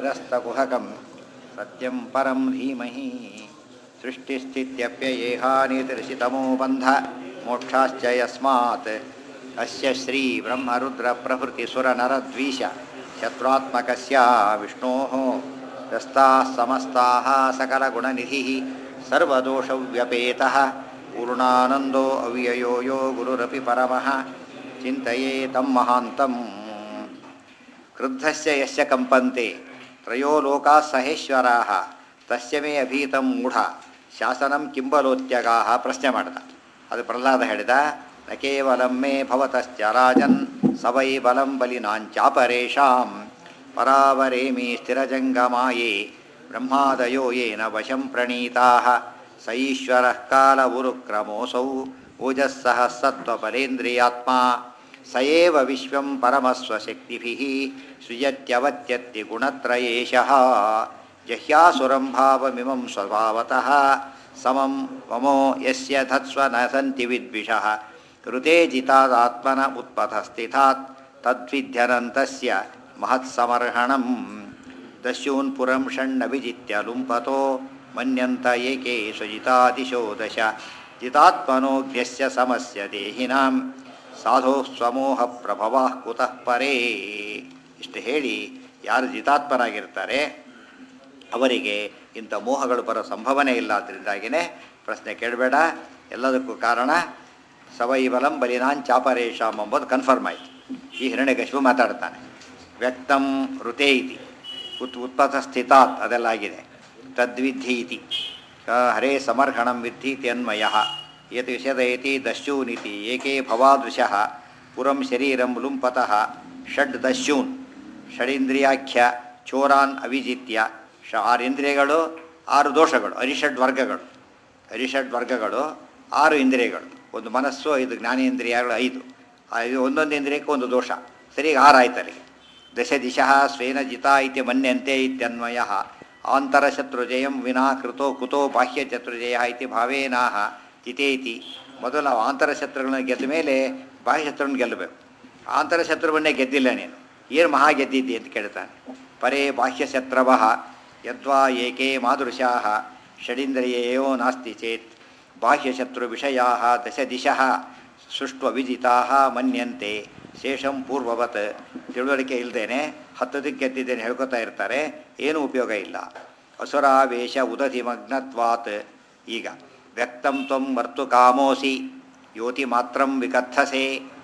निरस्तकुहकं सत्यं परं धीमहि सृष्टिस्थित्यप्ययेहानितिर्षितमो बन्ध मोक्षाश्च यस्मात् अस्य श्रीब्रह्मरुद्रप्रभृतिसुरनरद्वीष शत्रुत्मकस्य विष्णोः व्यस्ताः समस्ताः सकलगुणनिधिः सर्वदोषव्यपेतः पूर्णानन्दो अव्ययो यो गुरुरपि परमः चिन्तये तं महान्तम् ಕ್ರುದ್ಧಸ್ಯ ಯಸ್ಯ ಕಂಪಂತೆ ತ್ರಯೋ ಲೋಕಾ ಸಹೇಶ್ವರಾಹ ತಸ್ಯ ಮೇ ಅಭೀತಂ ಮೂಢ ಶಾಸನಂ ಕಿಂಬಲೋತ್ಯಗಾಹ ಪ್ರಶ್ನೆ ಮಾಡ್ದ ಅದು ಪ್ರಹ್ಲಾದ ಹೇಳಿದ ನ ಕೇವಲಂ ಮೇ ಭವತಶ್ಚ ರಾಜನ್ ಸವೈ ಬಲಂ ಬಲಿನಾಂಚಾಪರೇಷಾಂ ಪರಾವರೇಮಿ ಸ್ಥಿರಜಂಗಮಾಯೇ ಬ್ರಹ್ಮಾದಯೋ ಯೇನ ವಶಂ ಪ್ರಣೀತಾಃ ಸ ಈಶ್ವರಃ ಕಾಲವುರುಕ್ರಮೋऽಸೌ ಓಜಸ್ಸಹ ಸತ್ವಪರೇಂದ್ರಿಯಾತ್ಮ ಸ ಏವ ವಿಶ್ವಂ ಪರಮಸ್ವಶಕ್ತಿಭಿः ಸೃಜತ್ಯವತ್ಯತ್ತಿ ಗುಣತ್ರಯೇಶಃ ಜಹ್ಯಾಸುರಂ ಭಾವಮಿಮಂ ಸ್ವಭಾವತಃ ಸಮಂ ಮಮೋ ಯಸ್ಯ ಧತ್ಸ್ವ ನ ಸಂತಿ ವಿದ್ವಿಷಃ ಋತೆ ಜಿತಾದಾತ್ಮನ ಉತ್ಪಥಸ್ಥಿತಾತ್ ತದ್ವಿಧ್ಯನಂತಸ್ಯ ಮಹತ್ಸಮರ್ಹಣಂ ದಸ್ಯೂನ್ ಪುರಂ ಷಣ್ಣ ವಿಜಿತ್ಯ ಲುಂಪತೋ ಮನ್ಯಂತ ಏಕೆ ಸ್ವಜಿತಾದಿಶೋ ದಶ ಜಿತಾತ್ಮನೋಗ್ಯಸ್ಯ ಸಮಸ್ಯ ದೇಹಿನಾಂ ಸಾಧೋ ಸ್ವಮೋಹ ಪ್ರಭವ ಕುತಃ ಪರೇ ಇಷ್ಟು ಹೇಳಿ ಯಾರು ಜಿತಾತ್ಮರಾಗಿರ್ತಾರೆ ಅವರಿಗೆ ಇಂಥ ಮೋಹಗಳು ಬರೋ ಸಂಭವನೆ ಇಲ್ಲ ಅದರಿಂದಾಗಿಯೇ ಪ್ರಶ್ನೆ ಕೇಳಬೇಡ ಎಲ್ಲದಕ್ಕೂ ಕಾರಣ ಸವೈಬಲಂ ಬಲಿನಾಂಚಾಪರೇಶಾಮ್ ಎಂಬುದು ಕನ್ಫರ್ಮ್ ಆಯಿತು ಈ ಹಿರಣ್ಯಕಶಿಪು ಮಾತಾಡ್ತಾನೆ ವ್ಯಕ್ತಂ ಋತೆ ಇತಿ ಉತ್ ಉತ್ಪಥ ಸ್ಥಿತಾತ್ ಅದೆಲ್ಲ ಆಗಿದೆ ತದ್ವಿಧಿ ಇತಿ ಹರೇ ಸಮರ್ಹಣಂ ವಿದ್ಧೀತಿ ಅನ್ವಯ ಯತ್ ವಿಷದಯತಿ ದಸ್ಯೂನಿತಿ ಏಕೆ ಭವಾದೃಶಃ ಪುರಂ ಶರೀರಂ ಲುಂಪತಃ ಷಡ್ ದಸ್ಯೂನ್ ಷಡೀಂದ್ರಿಯಾಖ್ಯ ಚೋರಾನ್ ಅವಿಜಿತ್ಯ ಷ ಆರು ಇಂದ್ರಿಯಗಳು ಆರು ದೋಷಗಳು ಅರಿಷಡ್ ವರ್ಗಗಳು ಅರಿಷಡ್ ವರ್ಗಗಳು ಆರು ಇಂದ್ರಿಯಗಳು ಒಂದು ಮನಸ್ಸು ಐದು ಜ್ಞಾನೇಂದ್ರಿಯಗಳು ಐದು ಐದು ಒಂದೊಂದು ಇಂದ್ರಿಯಕ್ಕೆ ಒಂದು ದೋಷ ಸರಿ ಆರು ಆಯ್ತು ಅಲ್ಲಿಗೆ ದಶ ದಿಶಃ ಸ್ವೇನ ಜಿತಾ ಇತಿ ಮನ್ಯಂತೆ ಇತ್ಯನ್ವಯ ಆಂತರಶತ್ರುಜಯಂ ವಿನಾ ಕೃತೋ ಕುತೋ ಬಾಹ್ಯ ಶತ್ರುಜಯ ಇತಿ ಭಾವೇನಾಹ ತಿತೇತಿ ಮೊದಲು ನಾವು ಆಂತರಶತ್ರುಗಳನ್ನ ಗೆದ್ದ ಮೇಲೆ ಬಾಹ್ಯ ಶತ್ರುಗಳನ್ನ ಗೆಲ್ಲಬೇಕು ಆಂತರಶತ್ರುವನ್ನೇ ಗೆದ್ದಿಲ್ಲ ನೀನು ಏನು ಮಹಾ ಗೆದ್ದಿದ್ದಿ ಅಂತ ಕೇಳ್ತಾನೆ ಪರೇ ಬಾಹ್ಯ ಶತ್ರವ ಯದ್ವಾ ಏಕೆ ಮಾದೃಶಾ ಷಡೀಂದ್ರಿಯೋ ನಾಸ್ತಿ ಚೇತ್ ಬಾಹ್ಯಶತ್ರು ವಿಷಯಾ ದಶ ದಿಶಃ ಸೃಷ್ಟ ವಿಜಿತಾ ಮನ್ಯಂತೆ ಶೇಷಂ ಪೂರ್ವವತ್ ತಿಳುವಳಿಕೆ ಇಲ್ಲದೇನೆ ಹತ್ತದಕ್ಕೆ ಗೆದ್ದಿದ್ದೇನೆ ಹೇಳ್ಕೊತಾ ಇರ್ತಾರೆ ಏನೂ ಉಪಯೋಗ ಇಲ್ಲ ಅಸುರಾವೇಶ ಉದಧಿ ಮಗ್ನತ್ವಾತ್ ಈಗ ವ್ಯಕ್ತಂ ತ್ವಂ ಮರ್ತು ಕಾಮೋಸಿ ಯೋತಿ ಮಾತ್ರಂ ವಿಕಥಸೆ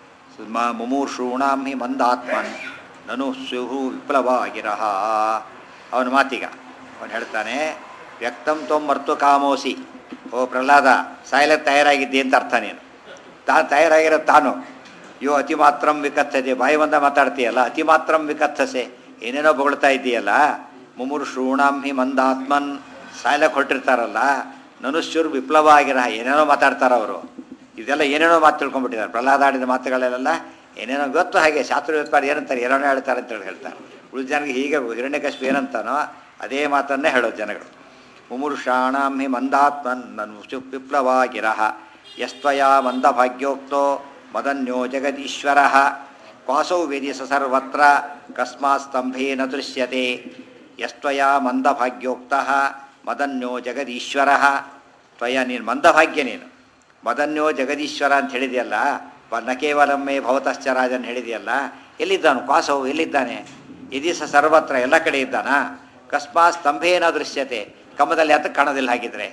ಮುಮೂರ್ಷೂಣಾಂ ಹಿ ಮಂದಾತ್ಮನ್ ನನು ಸ್ಯುಹು ವಿಪ್ಲವಾಗಿರಹ ಅವನ ಮಾತಿಗ ಅವನು ಹೇಳ್ತಾನೆ ವ್ಯಕ್ತಂ ತ್ವಂ ಮರ್ತು ಕಾಮೋಸಿ ಓ ಪ್ರಹ್ಲಾದ ಸಾಯಲಕ್ಕೆ ತಯಾರಾಗಿದ್ದಿ ಅಂತ ಅರ್ಥ ನೀನು ತಾನು ತಯಾರಾಗಿರೋ ತಾನು ಯೋ ಅತಿ ಮಾತ್ರಂ ವಿಕಥಸೆ ಬಾಯಿ ಬಂದ ಮಾತಾಡ್ತೀಯಲ್ಲ ಅತಿ ಮಾತ್ರಂ ವಿಕಥಸೆ ಏನೇನೋ ಬೊಗಳ್ತಾ ಇದ್ದೀಯಲ್ಲ ಮುಮುರು ಶ್ರೂಣಾಂ ಹಿ ಮಂದಾತ್ಮನ್ ಸಾಯ್ಲಕ್ಕೆ ಹೊರಟಿರ್ತಾರಲ್ಲ ನನುಶ್ಚೂರು ವಿಪ್ಲವ ಆಗಿರ ಏನೇನೋ ಮಾತಾಡ್ತಾರೆ ಅವರು ಇದೆಲ್ಲ ಏನೇನೋ ಮಾತು ತಿಳ್ಕೊಂಡ್ಬಿಟ್ಟಿದ್ದಾರೆ ಪ್ರಹ್ಲಾದ ಆಡಿದ ಮಾತುಗಳೆಲ್ಲ ಏನೇನೋ ಗೊತ್ತು ಹಾಗೆ ಶಾಸ್ತ್ರ ವ್ಯಾಪಾರ ಏನಂತಾರೆ ಏನೇನೋ ಹೇಳ್ತಾರೆ ಅಂತೇಳಿ ಹೇಳ್ತಾರೆ ಉಳಿದ ಜನರಿಗೆ ಹೀಗೆ ಹಿರಣ್ಯಕಶ್ಯಪ ಏನಂತಾನೋ ಅದೇ ಮಾತನ್ನೇ ಹೇಳೋದು ಜನಗಳು ಮುಮುರುಷಾಣಾಂ ಹಿ ಮಂದಾತ್ಮನ್ ನನು ವಿಪ್ಲವಾಗಿರಹ ಯಸ್ತ್ವಯ ಮಂದಭಾಗ್ಯೋಕ್ತೋ ಮದನ್ಯೋ ಜಗದೀಶ್ವರ ಕ್ವಾಸೌ ವೇದಿಸ ಸರ್ವತ್ರ ಕಸ್ಮಾತ್ ಸ್ತಂಭೇನ ದೃಶ್ಯತೆ ಯಸ್ತ್ವಯ ಮಂದಭಾಗ್ಯೋಕ್ತ ಮದನ್ಯೋ ಜಗದೀಶ್ವರ ತ್ವಯ ನೀನು ಮಂದಭಾಗ್ಯ ನೀನು ಮದನ್ಯೋ ಜಗದೀಶ್ವರ ಅಂತ ಹೇಳಿದೆಯಲ್ಲ ನ ಕೇವಲಮ್ಮೆ ಭವತಶ್ಚ ರಾಜನ್ ಹೇಳಿದೆಯಲ್ಲ ಎಲ್ಲಿದ್ದಾನು ಕ್ವಾಸವು ಎಲ್ಲಿದ್ದಾನೆ ಇದೀಸ ಸರ್ವತ್ರ ಎಲ್ಲ ಕಡೆ ಇದ್ದಾನ ಕಸ್ಮಾತ್ ಸ್ತಂಭೇನ ದೃಶ್ಯತೆ ಕಮದಲ್ಲಿ ಹತ್ತ ಕಾಣೋದಿಲ್ಲ ಹಾಗಿದ್ರೆ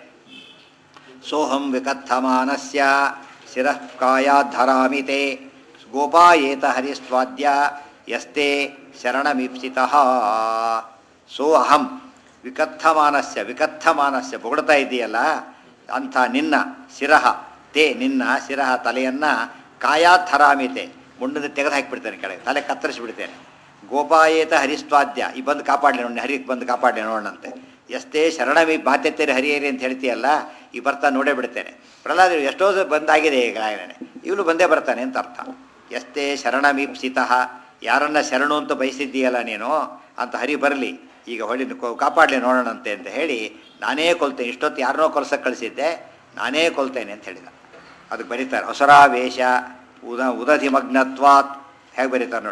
ಸೋಹಂ ವಿಕಥಮಾನಸ್ಯ ಶಿರಃ ಕಾಯಾಧರಾಮಿ ತೇ ಗೋಪಾಯೇತ ಹರಿಸ್ವಾದ್ಯ ಯಸ್ತೆ ಶರಣಮೀಪ್ಸಿತಃ ಸೋ ಅಹಂ ವಿಕಥಮಾನಸ್ಯ ವಿಕಥಮಾನಸ್ಯ ಬೊಗಳ್ತಾ ಇದೆಯಲ್ಲ ಅಂಥ ನಿನ್ನ ಶಿರಹ ತೇ ನಿನ್ನ ಶಿರಹ ತಲೆಯನ್ನು ಕಾಯಾಧರಾಮಿತೆ ಮುಂಡದ ತೆಗೆದು ಹಾಕಿಬಿಡ್ತೇನೆ ಕೆಳಗೆ ತಲೆ ಕತ್ತರಿಸಿಬಿಡ್ತೇನೆ ಗೋಪಾಯೇತ ಹರಿಸ್ವಾದ್ಯ ಈ ಬಂದು ಕಾಪಾಡಲಿ ನೋಡಿ ಹರಿಗೆ ಬಂದು ಕಾಪಾಡಲಿ ನೋಡೋಣಂತೆ ಎಷ್ಟೇ ಶರಣಮಿ ಮಾತೆತ್ತೇರಿ ಹರಿಯರಿ ಅಂತ ಹೇಳ್ತೀಯಲ್ಲ ಈ ಬರ್ತಾ ನೋಡೇ ಬಿಡ್ತೇನೆ ಪ್ರಹ್ಲಾದ ಎಷ್ಟೋ ಬಂದಾಗಿದೆ ಈಗ ಇವನು ಬಂದೇ ಬರ್ತಾನೆ ಅಂತ ಅರ್ಥ ಎಷ್ಟೇ ಶರಣಮೀಪ್ಸಿತಃ ಯಾರನ್ನ ಶರಣು ಅಂತ ಬಯಸಿದ್ದೀಯಲ್ಲ ನೀನು ಅಂತ ಹರಿ ಬರಲಿ ಈಗ ಹೊಳಿ ಕಾಪಾಡಲಿ ನೋಡೋಣಂತೆ ಅಂತ ಹೇಳಿ ನಾನೇ ಕೊಲ್ತೇನೆ ಇಷ್ಟೊತ್ತು ಯಾರನ್ನೋ ಕೊಲ್ಸಕ್ಕೆ ಕಳಿಸಿದ್ದೆ ನಾನೇ ಕೊಲ್ತೇನೆ ಅಂತ ಹೇಳಿದ ಅದಕ್ಕೆ ಬರೀತಾರೆ ಹೊಸರಾವೇಶ ಉದ ಉದಧಿಮಗ್ನತ್ವಾತ್ ಹೇಗೆ ಬರೀತಾರೆ ನೋಡಿ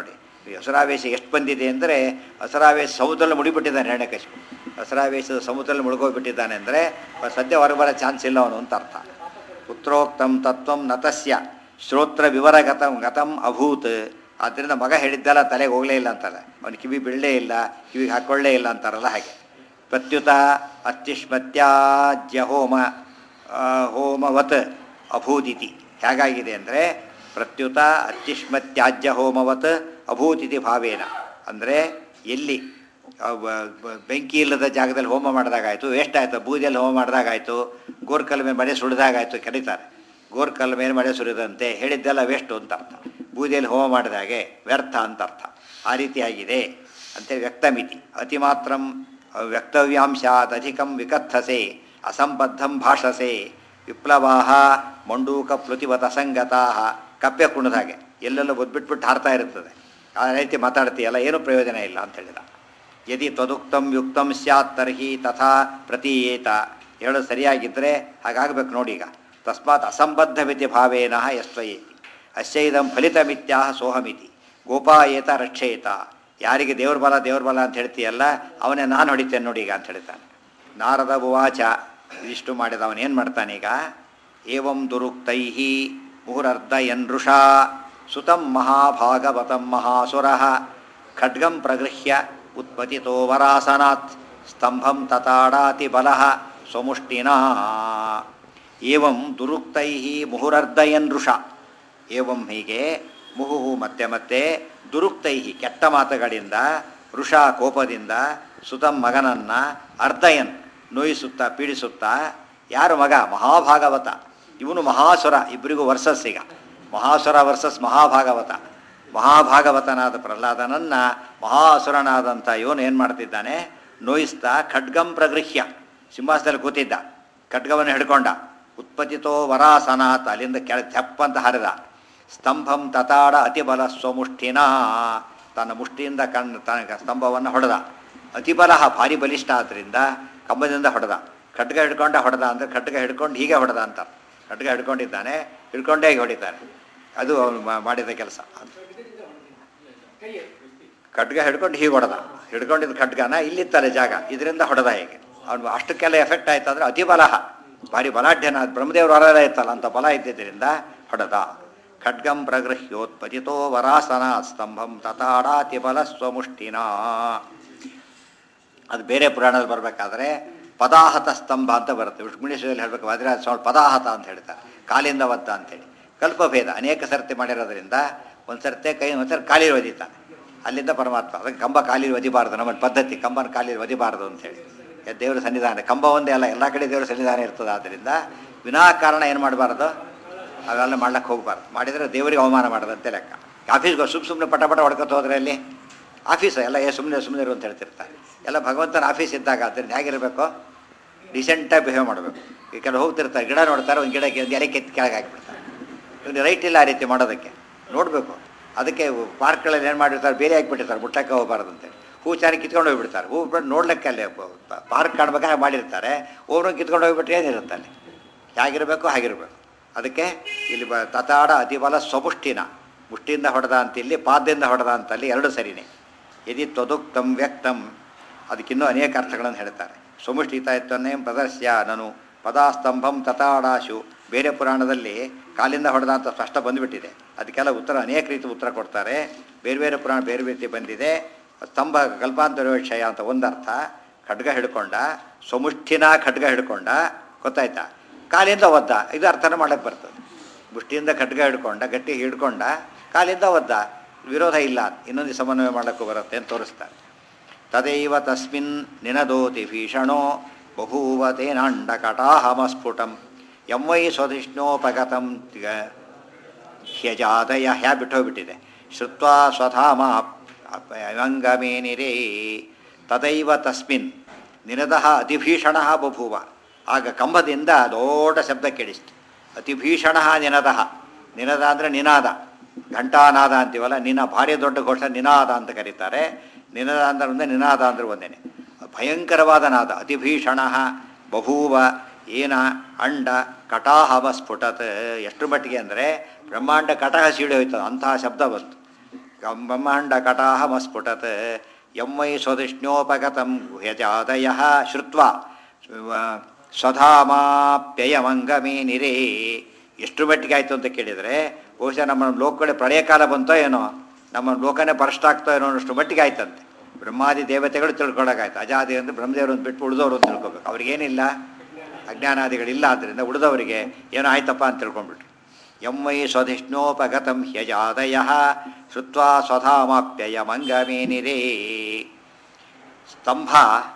ಈ ಹಸುರಾವೇಶ ಎಷ್ಟು ಬಂದಿದೆ ಅಂದರೆ ಹಸುರಾವೇಶ ಸಮುದ್ರದಲ್ಲಿ ಮುಡಿಬಿಟ್ಟಿದ್ದಾನೆ ಹಿರಣ್ಯಕಶಿಪು ಹಸುರಾವೇಶದ ಸಮುದ್ರದಲ್ಲಿ ಮುಳುಗೋಗ್ಬಿಟ್ಟಿದ್ದಾನೆ ಅಂದರೆ ಸದ್ಯ ಹೊರಗೆ ಬರೋ ಚಾನ್ಸ್ ಇಲ್ಲ ಅವನು ಅಂತ ಅರ್ಥ ಪುತ್ರೋಕ್ತಂ ತತ್ವಂ ನತಸ್ಯ ಶ್ರೋತ್ರ ವಿವರಗತಂ ಗತಂ ಅಭೂತ್ ಆದ್ದರಿಂದ ಮಗ ಹೇಳಿದ್ದೆಲ್ಲ ತಲೆಗೆ ಹೋಗಲೇ ಇಲ್ಲ ಅಂತಾರೆ ಅವನು ಕಿವಿ ಬೀಳಲೇ ಇಲ್ಲ ಕಿವಿಗೆ ಹಾಕ್ಕೊಳ್ಳೇ ಇಲ್ಲ ಅಂತಾರಲ್ಲ ಹಾಗೆ ಪ್ರತ್ಯುತ ಅತ್ಯುಷ್ಮತ್ಯಾಜ್ಯ ಹೋಮ ಆ, ಹೋಮವತ್ ಅಭೂದಿತಿ ಹೇಗಾಗಿದೆ ಅಂದರೆ ಪ್ರತ್ಯುತ ಅತ್ಯುಷ್ಮತ್ಯಾಜ್ಯ ಹೋಮವತ್ ಅಭೂತಿಥಿ ಭಾವೇನ ಅಂದರೆ ಎಲ್ಲಿ ಆ, ಬ- ಬ- ಬೆಂಕಿ ಇಲ್ಲದ ಜಾಗದಲ್ಲಿ ಹೋಮ ಮಾಡಿದಾಗಾಯಿತು ವೇಸ್ಟ್ ಆಯಿತು ಬೂದಿಯಲ್ಲಿ ಹೋಮ ಮಾಡಿದಾಗಾಯಿತು ಗೋರ್ಕಲ್ ಮೇಲೆ ಮಳೆ ಸುಳಿದಾಗಾಯಿತು ಕರೀತಾರೆ ಗೋರ್ಕಲ್ ಮೇಲೆ ಮಳೆ ಸುರಿದಂತೆ ಹೇಳಿದ್ದೆಲ್ಲ ವೇಸ್ಟು ಅಂತ ಅರ್ಥ ಬೂದಿಯಲ್ಲಿ ಹೋಮ ಮಾಡಿದಾಗೆ ವ್ಯರ್ಥ ಅಂತ ಅರ್ಥ ಆ ರೀತಿಯಾಗಿದೆ ಅಂತೇಳಿ ವ್ಯಕ್ತಮಿತಿ ಅತಿ ಮಾತ್ರಂ ವ್ಯಕ್ತವ್ಯಾಂಶಾತ್ ಅಧಿಕಂ ವಿಕಥಸೆ ಅಸಂಬದ್ಧಂ ಭಾಷಸೆ ವಿಪ್ಲವಾ ಮಂಡೂಕ ಪ್ಲುತಿವತ ಸಂಗತಾ ಕಪ್ಪೆ ಕುಣದ ಹಾಗೆ ಎಲ್ಲೆಲ್ಲೋ ಬದ್ಬಿಟ್ಬಿಟ್ಟು ಹಾರ್ತಾ ಇರ್ತದೆ ಆ ರೀತಿ ಮಾತಾಡ್ತೀಯಲ್ಲ ಏನೂ ಪ್ರಯೋಜನ ಇಲ್ಲ ಅಂತ ಹೇಳಿದ ಯದಿ ತ್ವದುಕ್ತಂ ಯುಕ್ತಂ ಸ್ಯಾತ್ ತರ್ಹಿ ತಥಾ ಪ್ರತೀಯೇತ ಹೇಳೋದು ಸರಿಯಾಗಿದ್ದರೆ ಹಾಗಾಗಬೇಕು ನೋಡಿ ಈಗ ತಸ್ಮಾತ್ ಅಸಂಬದ್ಧಮಿತಿ ಭಾವೇನ ಯಸ್ವಯೇತಿ ಅಸ್ಯೈದಂ ಫಲಿತಮಿತ್ಯಾಹ ಸೋಹಮಿತಿ ಗೋಪಾಯೇತ ರಕ್ಷೇತ ಯಾರಿಗೆ ದೇವ್ರ ಬಲ ದೇವ್ರ ಬಲ ಅಂತ ಹೇಳ್ತೀಯಲ್ಲ ಅವನೇ ನಾನು ಹೊಡಿತೇನೆ ನೋಡಿ ಈಗ ಅಂತ ಹೇಳ್ತಾನೆ ನಾರದ ಉವಾಚ ಇದಿಷ್ಟು ಮಾಡಿದ ಅವನೇನು ಮಾಡ್ತಾನೆ ಈಗ ಏವಂ ದುರುಕ್ತೈ ಮುಹುರರ್ಧ ಯನ್ಋಷಾ ಸುತಂ ಮಹಾಭಾಗವತಂ ಮಹಾಸುರಃ ಖಡ್ಗಂ ಪ್ರಗೃಹ್ಯ ಉತ್ಪತಿತೋ ವರಾಸನಾತ್ ಸ್ತಂಭಂ ತತಾಡಾತಿ ಬಲಃ ಸ್ವಮುಷ್ಟಿನಾ ಏವಂ ದುರುಕ್ತೈ ಮುಹುರರ್ಧಯನ್ ಋಷ ಏವಂ ಹೀಗೆ ಮುಹುಹು ಮತ್ತೆ ಮತ್ತೆ ದುರುಕ್ತೈ ಕೆಟ್ಟ ಮಾತುಗಳಿಂದ ಋಷ ಕೋಪದಿಂದ ಸುತಂ ಮಗನನ್ನ ಅರ್ಧಯನ್ ನೋಯಿಸುತ್ತಾ ಪೀಡಿಸುತ್ತಾ ಯಾರು ಮಗ ಮಹಾಭಾಗವತ ಇವನು ಮಹಾಸುರ ಇಬ್ಬರಿಗೂ ವರ್ಸಸ್ ಈಗ ಮಹಾಸುರ ವರ್ಸಸ್ ಮಹಾಭಾಗವತ ಮಹಾಭಾಗವತನಾದ ಪ್ರಹ್ಲಾದನನ್ನ ಮಹಾಸುರನಾದಂಥ ಇವನು ಏನು ಮಾಡ್ತಿದ್ದಾನೆ ನೋಯಿಸ್ತಾ ಖಡ್ಗಂ ಪ್ರಗೃಹ್ಯ ಸಿಂಹಾಸನದಲ್ಲಿ ಕೂತಿದ್ದ ಖಡ್ಗವನ್ನು ಹಿಡ್ಕೊಂಡ ಉತ್ಪತ್ತಿತೋ ವರಾಸನಾತ್ ಅಲ್ಲಿಂದ ಕೆಳ ತೆಪ್ಪಂತ ಹರಿದ ಸ್ತಂಭಂ ತತಾಡ ಅತಿಬಲ ಸ್ವಮುಷ್ಟಿನ ತನ್ನ ಮುಷ್ಟಿಯಿಂದ ಕಣ್ಣು ತನ್ನ ಸ್ತಂಭವನ್ನು ಹೊಡೆದ ಅತಿಬಲ ಭಾರಿ ಬಲಿಷ್ಠ ಆದ್ದರಿಂದ ಕಂಬದಿಂದ ಹೊಡೆದ ಖಡ್ಗ ಹಿಡ್ಕೊಂಡ ಹೊಡೆದ ಅಂದರೆ ಖಡ್ಗ ಹಿಡ್ಕೊಂಡು ಹೀಗೆ ಹೊಡೆದ ಅಂತ ಖಡ್ಗ ಹಿಡ್ಕೊಂಡಿದ್ದಾನೆ ಹಿಡ್ಕೊಂಡೇ ಹೀಗೆ ಹೊಡಿತಾನೆ ಅದು ಅವನು ಮಾ- ಮಾಡಿದ ಕೆಲಸ ಖಡ್ಗ ಹಿಡ್ಕೊಂಡು ಹೀಗೆ ಹೊಡೆದ ಹಿಡ್ಕೊಂಡಿದ್ದ ಖಡ್ಗನ ಇಲ್ಲಿತ್ತಲ್ಲ ಜಾಗ ಇದರಿಂದ ಹೊಡೆದ ಹೇಗೆ ಅವನು ಅಷ್ಟಕ್ಕೆಲ್ಲ ಎಫೆಕ್ಟ್ ಆಯ್ತು ಅಂದರೆ ಅತಿ ಬಲಹ ಭಾರಿ ಬಲಾಢ್ಯನ ಬ್ರಹ್ಮದೇವ್ರ ವರ ಇತ್ತಲ್ಲ ಅಂತ ಬಲ ಇದ್ದಿದ್ದರಿಂದ ಹೊಡೆದ ಖಡ್ಗಂ ಪ್ರಗೃಹ್ಯೋತ್ಪತಿತೋ ವರಾಸನ ಸ್ತಂಭಂ ತತಾಡಾತಿ ಬಲ ಸ್ವಮುಷ್ಟಿನ ಅದು ಬೇರೆ ಪುರಾಣದಲ್ಲಿ ಬರಬೇಕಾದ್ರೆ ಪದಾಹತ ಸ್ತಂಭ ಅಂತ ಬರುತ್ತೆ ವಿಷ್ಣುಮುನೀಶ್ವರಲ್ಲಿ ಹೇಳಬೇಕು ವಜ್ರಾಜ ಸ್ವಾಮಿ ಪದಾಹತ ಅಂತ ಹೇಳ್ತಾರೆ ಕಾಲಿಂದ ಒದ್ದ ಅಂತೇಳಿ ಕಲ್ಪಭೇದ ಅನೇಕ ಸರ್ತಿ ಮಾಡಿರೋದ್ರಿಂದ ಒಂದು ಸರ್ತೆ ಕೈ ಒಂದು ಸರಿ ಕಾಲಿಗೆ ಒದಿತಾನೆ ಅಲ್ಲಿಂದ ಪರಮಾತ್ಮ ಅದಕ್ಕೆ ಕಂಬ ಕಾಲಿಗೆ ಒದಿಬಾರ್ದು ನಮ್ಮ ಪದ್ಧತಿ ಕಂಬನ ಕಾಲಿಗೆ ಒದಿಬಾರ್ದು ಅಂತೇಳಿ ದೇವರ ಸನ್ನಿಧಾನ ಕಂಬ ಒಂದೇ ಅಲ್ಲ ಎಲ್ಲ ಕಡೆ ದೇವರ ಸನ್ನಿಧಾನ ಇರ್ತದೆ ಆದ್ದರಿಂದ ವಿನಾಕಾರಣ ಏನು ಮಾಡಬಾರ್ದು ಅವೆಲ್ಲ ಮಾಡ್ಲಿಕ್ಕೆ ಹೋಗ್ಬಾರ್ದು ಮಾಡಿದರೆ ದೇವರಿಗೆ ಅವಮಾನ ಮಾಡೋದಂತೆ ಲೆಕ್ಕ ಆಫೀಸ್ಗೆ ಸುಮ್ಮ ಸುಮ್ಮನೆ ಪಟ ಪಟ ಹೊಡ್ಕೊತ ಹೋದ್ರೆ ಅಲ್ಲಿ ಆಫೀಸ್ ಎಲ್ಲ ಏ ಸುಮ್ಮನೆ ಸುಮ್ಮನೆ ಇರು ಅಂತ ಹೇಳ್ತಿರ್ತಾರೆ ಎಲ್ಲ ಭಗವಂತನ ಆಫೀಸ್ ಇದ್ದಾಗ ಅದರಿಂದ ಹೇಗಿರಬೇಕು ಡಿಸೆಂಟಾಗಿ ಬಿಹೇವ್ ಮಾಡಬೇಕು ಈ ಕೆಲವು ಹೋಗ್ತಿರ್ತಾರೆ ಗಿಡ ನೋಡ್ತಾರೆ ಒಂದು ಗಿಡಕ್ಕೆ ಒಂದು ಎಲೆ ಕೆತ್ತಿ ಕೆಳಗೆ ಹಾಕಿಬಿಡ್ತಾರೆ ಇವ್ನು ರೈಟ್ ಇಲ್ಲ ಆ ರೀತಿ ಮಾಡೋದಕ್ಕೆ ನೋಡಬೇಕು ಅದಕ್ಕೆ ಪಾರ್ಕ್ಗಳಲ್ಲಿ ಏನು ಮಾಡಿರ್ತಾರೆ ಬೇರೆ ಹಾಕಿಬಿಟ್ಟಿರ್ತಾರೆ ಮುಟ್ಟಕ್ಕೆ ಹೋಗಬಾರ್ದು ಅಂತೇಳಿ ಹೂ ಚೆನ್ನಾಗಿ ಕಿತ್ಕೊಂಡು ಹೋಗ್ಬಿಡ್ತಾರೆ ಹೂ ಬಿಟ್ಟು ನೋಡ್ಲಿಕ್ಕೆ ಅಲ್ಲಿ ಪಾರ್ಕ್ ಕಾಣ್ಬೇಕಾದ್ರೆ ಮಾಡಿರ್ತಾರೆ ಒಬ್ಬರು ಕಿತ್ಕೊಂಡು ಹೋಗ್ಬಿಟ್ರೆ ಏನಿರುತ್ತೆ ಅಲ್ಲಿ ಹೇಗಿರಬೇಕು ಹಾಗಿರಬೇಕು ಅದಕ್ಕೆ ಇಲ್ಲಿ ಬ ತತಾಡ ಅತಿಬಲ ಸ್ವಮುಷ್ಟಿನ ಮುಷ್ಟಿಯಿಂದ ಹೊಡೆದ ಅಂತ ಇಲ್ಲಿ ಪಾದದಿಂದ ಹೊಡೆದ ಅಂತ ಅಲ್ಲಿ ಎರಡು ಸರಿನೇ ಯದಿ ತ್ವದುಕ್ತಂ ವ್ಯಕ್ತಂ ಅದಕ್ಕಿನ್ನೂ ಅನೇಕ ಅರ್ಥಗಳನ್ನು ಹೇಳ್ತಾರೆ ಸ್ವಮುಷ್ಟಿತಾಯತ್ವನ್ನೇ ಪ್ರದರ್ಶ್ಯ ನನು ಪದಾಸ್ತಂಭಂ ತತಾಡಾಶು ಬೇರೆ ಪುರಾಣದಲ್ಲಿ ಕಾಲಿಂದ ಹೊಡೆದ ಅಂತ ಸ್ಪಷ್ಟ ಬಂದುಬಿಟ್ಟಿದೆ ಅದಕ್ಕೆಲ್ಲ ಉತ್ತರ ಅನೇಕ ರೀತಿ ಉತ್ತರ ಕೊಡ್ತಾರೆ ಬೇರೆ ಬೇರೆ ಪುರಾಣ ಬೇರೆ ರೀತಿ ಬಂದಿದೆ ಸ್ತಂಭ ಕಲ್ಪಾಂತರ ವಿಷಯ ಅಂತ ಒಂದರ್ಥ ಖಡ್ಗ ಹಿಡ್ಕೊಂಡ ಸ್ವಮುಷ್ಟಿನ ಖಡ್ಗ ಹಿಡ್ಕೊಂಡ ಗೊತ್ತಾಯ್ತಾ ಕಾಲಿಂದ ಒದ್ದ ಇದು ಅರ್ಥನ ಮಾಡಕ್ಕೆ ಬರ್ತದೆ ಮುಷ್ಟಿಯಿಂದ ಖಡ್ಗ ಹಿಡ್ಕೊಂಡ ಗಟ್ಟಿ ಹಿಡ್ಕೊಂಡ ಕಾಲಿಂದ ಒದ್ದ ವಿರೋಧ ಇಲ್ಲ ಇನ್ನೊಂದು ಸಮನ್ವಯ ಮಾಡೋಕ್ಕೂ ಬರುತ್ತೆ ಅಂತ ತೋರಿಸ್ತಾರೆ ತದೈವ ತಸ್ಮಿನ್ ನಿನದೋತಿ ಭೀಷಣೋ ಬಭೂವ ತೇನಾಂಡ ಕಟಾಹಮಸ್ಫುಟಂ ಎಂ ವೈ ಸ್ವಧಿಷ್ಣೋಪಗತಂ ತಿಗ- ಹ್ಯಜಾದಯ ಹ್ಯಾ ಬಿಟ್ಟೋಗ್ಬಿಟ್ಟಿದೆ ಶ್ರುತ್ವಾ ಸ್ವಧಾಮ ಅಂಗಮೇನಿರೇ ತದೈವ ತಸ್ಮಿನ್ ನಿನದಃ ಅತಿಭೀಷಣ ಬಭೂವ ಆಗ ಕಂಬದಿಂದ ದೊಡ್ಡ ಶಬ್ದ ಕೇಳಿಸ್ತು ಅತಿಭೀಷಣ ನಿನದಃ ನಿನದ ಅಂದರೆ ನಿನಾದ ಘಂಟಾನಾದ ಅಂತೀವಲ್ಲ ನಿನ ಭಾರಿ ದೊಡ್ಡ ಘೋಷ ನಿನಾದ ಅಂತ ಕರೀತಾರೆ ನಿನದ ಅಂದ್ರೆ ಒಂದೇ ನಿನಾದ ಅಂದ್ರೆ ಒಂದೇನೆ ಭಯಂಕರವಾದ ನಾದ ಅತಿಭೀಷಣ ಬಭೂವ ಏನ ಅಂಡ ಕಟಾಹವ ಸ್ಫುಟತ್ ಎಷ್ಟು ಮಟ್ಟಿಗೆ ಅಂದರೆ ಬ್ರಹ್ಮಾಂಡ ಕಟಹ ಸೀಳಿ ಹೋಯ್ತದೆ ಅಂತಹ ಶಬ್ದ ಬಂತು ಬ್ರಹ್ಮಾಂಡ ಕಟಾಹಮಸ್ಫುಟತ್ ಯಂ ವೈ ಸ್ವಧಿಷ್ಣೋಪಗತಂ ಗುಹ್ಯಜಾದಯ ಶ್ರುತ್ವ ಸ್ವಧಾಮಾಪ್ಯಯಮಂಗಮೇ ನಿರೇ ಎಷ್ಟು ಮಟ್ಟಿಗೆ ಆಯಿತು ಅಂತ ಕೇಳಿದರೆ ಬಹುಶಃ ನಮ್ಮ ಲೋಕಗಳೇ ಪ್ರಳಯ ಕಾಲ ಬಂತೋ ಏನೋ ನಮ್ಮ ಲೋಕನೇ ಭ್ರಷ್ಟ ಆಗ್ತೋ ಏನೋ ಅನ್ನೋಷ್ಟು ಮಟ್ಟಿಗೆ ಆಯ್ತಂತೆ ಬ್ರಹ್ಮಾದಿ ದೇವತೆಗಳು ತಿಳ್ಕೊಳ್ಳೋಕ್ಕಾಯ್ತು ಅಜಾದಿ ಅಂದರೆ ಬ್ರಹ್ಮದೇವರು ಅಂತ ಬಿಟ್ಟು ಉಳಿದವರು ಅಂತ ತಿಳ್ಕೊಬೇಕು ಅವ್ರಿಗೇನಿಲ್ಲ ಅಜ್ಞಾನಾದಿಗಳಿಲ್ಲ ಆದ್ದರಿಂದ ಉಳಿದವರಿಗೆ ಏನೋ ಆಯ್ತಪ್ಪ ಅಂತ ತಿಳ್ಕೊಂಡ್ಬಿಟ್ರು ಯಂ ವೈ ಸ್ವಧಿಷ್ಣೋಪಗತಂ ಹ್ಯಜಾದಯ ಶ್ರುತ್ವಾ ಸ್ವಧಾಮಾಪ್ಯಯಮಂಗಮೇನಿರೇ ಸ್ತಂಭ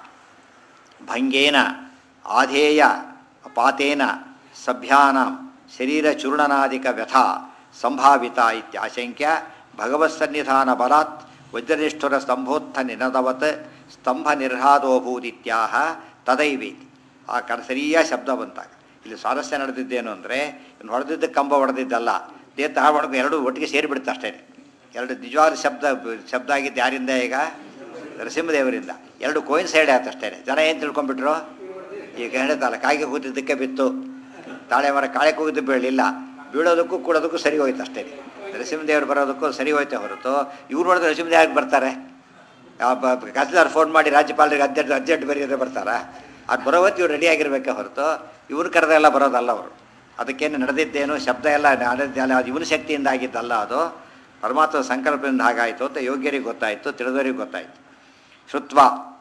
ಭಂಗೇನ ಆಧೇಯ ಪಾತೇನ ಸಭ್ಯಾನಾಂ ಶರೀರಚೂರ್ಣನಾದಿಕ ವ್ಯಥಾ ಸಂಭಾವಿತ ಇತ್ಯಾಶಂಕ್ಯ ಭಗವತ್ಸನ್ನಿಧಾನ ಬಲಾತ್ ವಜ್ರನಿಷ್ಠುರ ಸ್ತಂಭೋತ್ಥ ನಿನದವತ್ ಸ್ತಂಭ ನಿರ್ಹಾದೋಭೂದಿತ್ಯಾಹ ತದೈವೇತಿ ಆ ಕಡ ಸರಿಯಾದ ಶಬ್ದ ಬಂತಾಗ ಇಲ್ಲಿ ಸ್ವಾರಸ್ಯ ನಡೆದಿದ್ದೇನು ಅಂದರೆ ಇನ್ನು ಹೊಡೆದಿದ್ದ ಕಂಬ ಹೊಡೆದಿದ್ದಲ್ಲ ದೇತ ಹೊಡೆದು ಎರಡು ಒಟ್ಟಿಗೆ ಸೇರಿಬಿಡುತ್ತೆ ಅಷ್ಟೇ ಎರಡು ನಿಜವಾದ ಶಬ್ದ ಶಬ್ದ ಆಗಿದ್ದು ಯಾರಿಂದ ಈಗ ನರಸಿಂಹದೇವರಿಂದ ಎರಡು ಕೋಯಿನ್ ಸೈಡ್ ಆಯ್ತು ಅಷ್ಟೇ ಜನ ಏನು ತಿಳ್ಕೊಂಡ್ಬಿಟ್ರು ಈಗ ಹೇಳ್ತಲ್ಲ ಕಾಯಿಗೆ ಕೂತಿದ್ದಕ್ಕೆ ಬಿತ್ತು ತಾಳೆ ಮರ ಕಾಳೆ ಕೂಗಿದ್ದು ಬೀಳಲಿಲ್ಲ ಬೀಳೋದಕ್ಕೂ ಕೂಡೋದಕ್ಕೂ ಸರಿ ಹೋಯ್ತು ಅಷ್ಟೇ ನರಸಿಂಹದೇವರು ಬರೋದಕ್ಕೂ ಸರಿ ಹೋಯ್ತೆ ಹೊರತು ಇವ್ರು ನೋಡಿದ್ರೆ ನರಸಿಂಹದೇವ್ರಿಗೆ ಬರ್ತಾರೆ ಕಸ್ಲಾರ್ ಫೋನ್ ಮಾಡಿ ರಾಜ್ಯಪಾಲರಿಗೆ ಅರ್ಜೆಂಟ್ ಅರ್ಜೆಂಟ್ ಬರೆಯೋದೇ ಬರ್ತಾರಾ ಅದು ಬರೋ ಹೊತ್ತು ಇವ್ರು ರೆಡಿ ಆಗಿರ್ಬೇಕೆ ಹೊರತು ಇವ್ರು ಕರೆದೆಲ್ಲ ಬರೋದಲ್ಲ ಅವರು ಅದಕ್ಕೇನು ನಡೆದಿದ್ದೇನು ಶಬ್ದ ಎಲ್ಲ ನಡೆದಿದ್ದಲ್ಲ ಅದು ಇವನ ಶಕ್ತಿಯಿಂದ ಆಗಿದ್ದಲ್ಲ ಅದು ಪರಮಾತ್ಮ ಸಂಕಲ್ಪದಿಂದ ಹಾಗಾಯಿತು ಅಂತ ಯೋಗ್ಯರಿಗೆ ಗೊತ್ತಾಯಿತು ತಿಳಿದವರಿಗೆ ಗೊತ್ತಾಯಿತು ಶ್ರುತ್ವ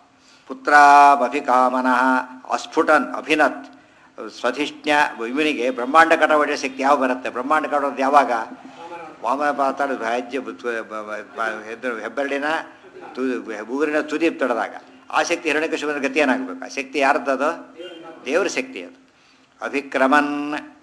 ಪುತ್ರಾಭಿಕಾಮನಃ ಅಸ್ಫುಟನ್ ಅಭಿನತ್ ಸ್ವಧಿಷ್ಣ್ಯ ಇವನಿಗೆ ಬ್ರಹ್ಮಾಂಡ ಕಟ ಹೊಡೆಯೋ ಶಕ್ತಿ ಯಾವ ಬರುತ್ತೆ ಬ್ರಹ್ಮಾಂಡ ಕಟ್ಟೋದು ಯಾವಾಗ ವಾಮನ ಪಾತಾಳ ಹೆಜ್ಜೆ ಹೆದ್ದು ಹೆಬ್ಬೆರಳಿನ ತು ಬೂರಿನ ತುದಿ ತೊಡೆದಾಗ ಆ ಶಕ್ತಿ ಹಿರಣ್ಯಕಶಿಪನ ಗತಿ ಏನಾಗಬೇಕು ಆ ಶಕ್ತಿ ಯಾರ್ದದು ದೇವ್ರ ಶಕ್ತಿ ಅದು ಅಭಿಕ್ರಮನ್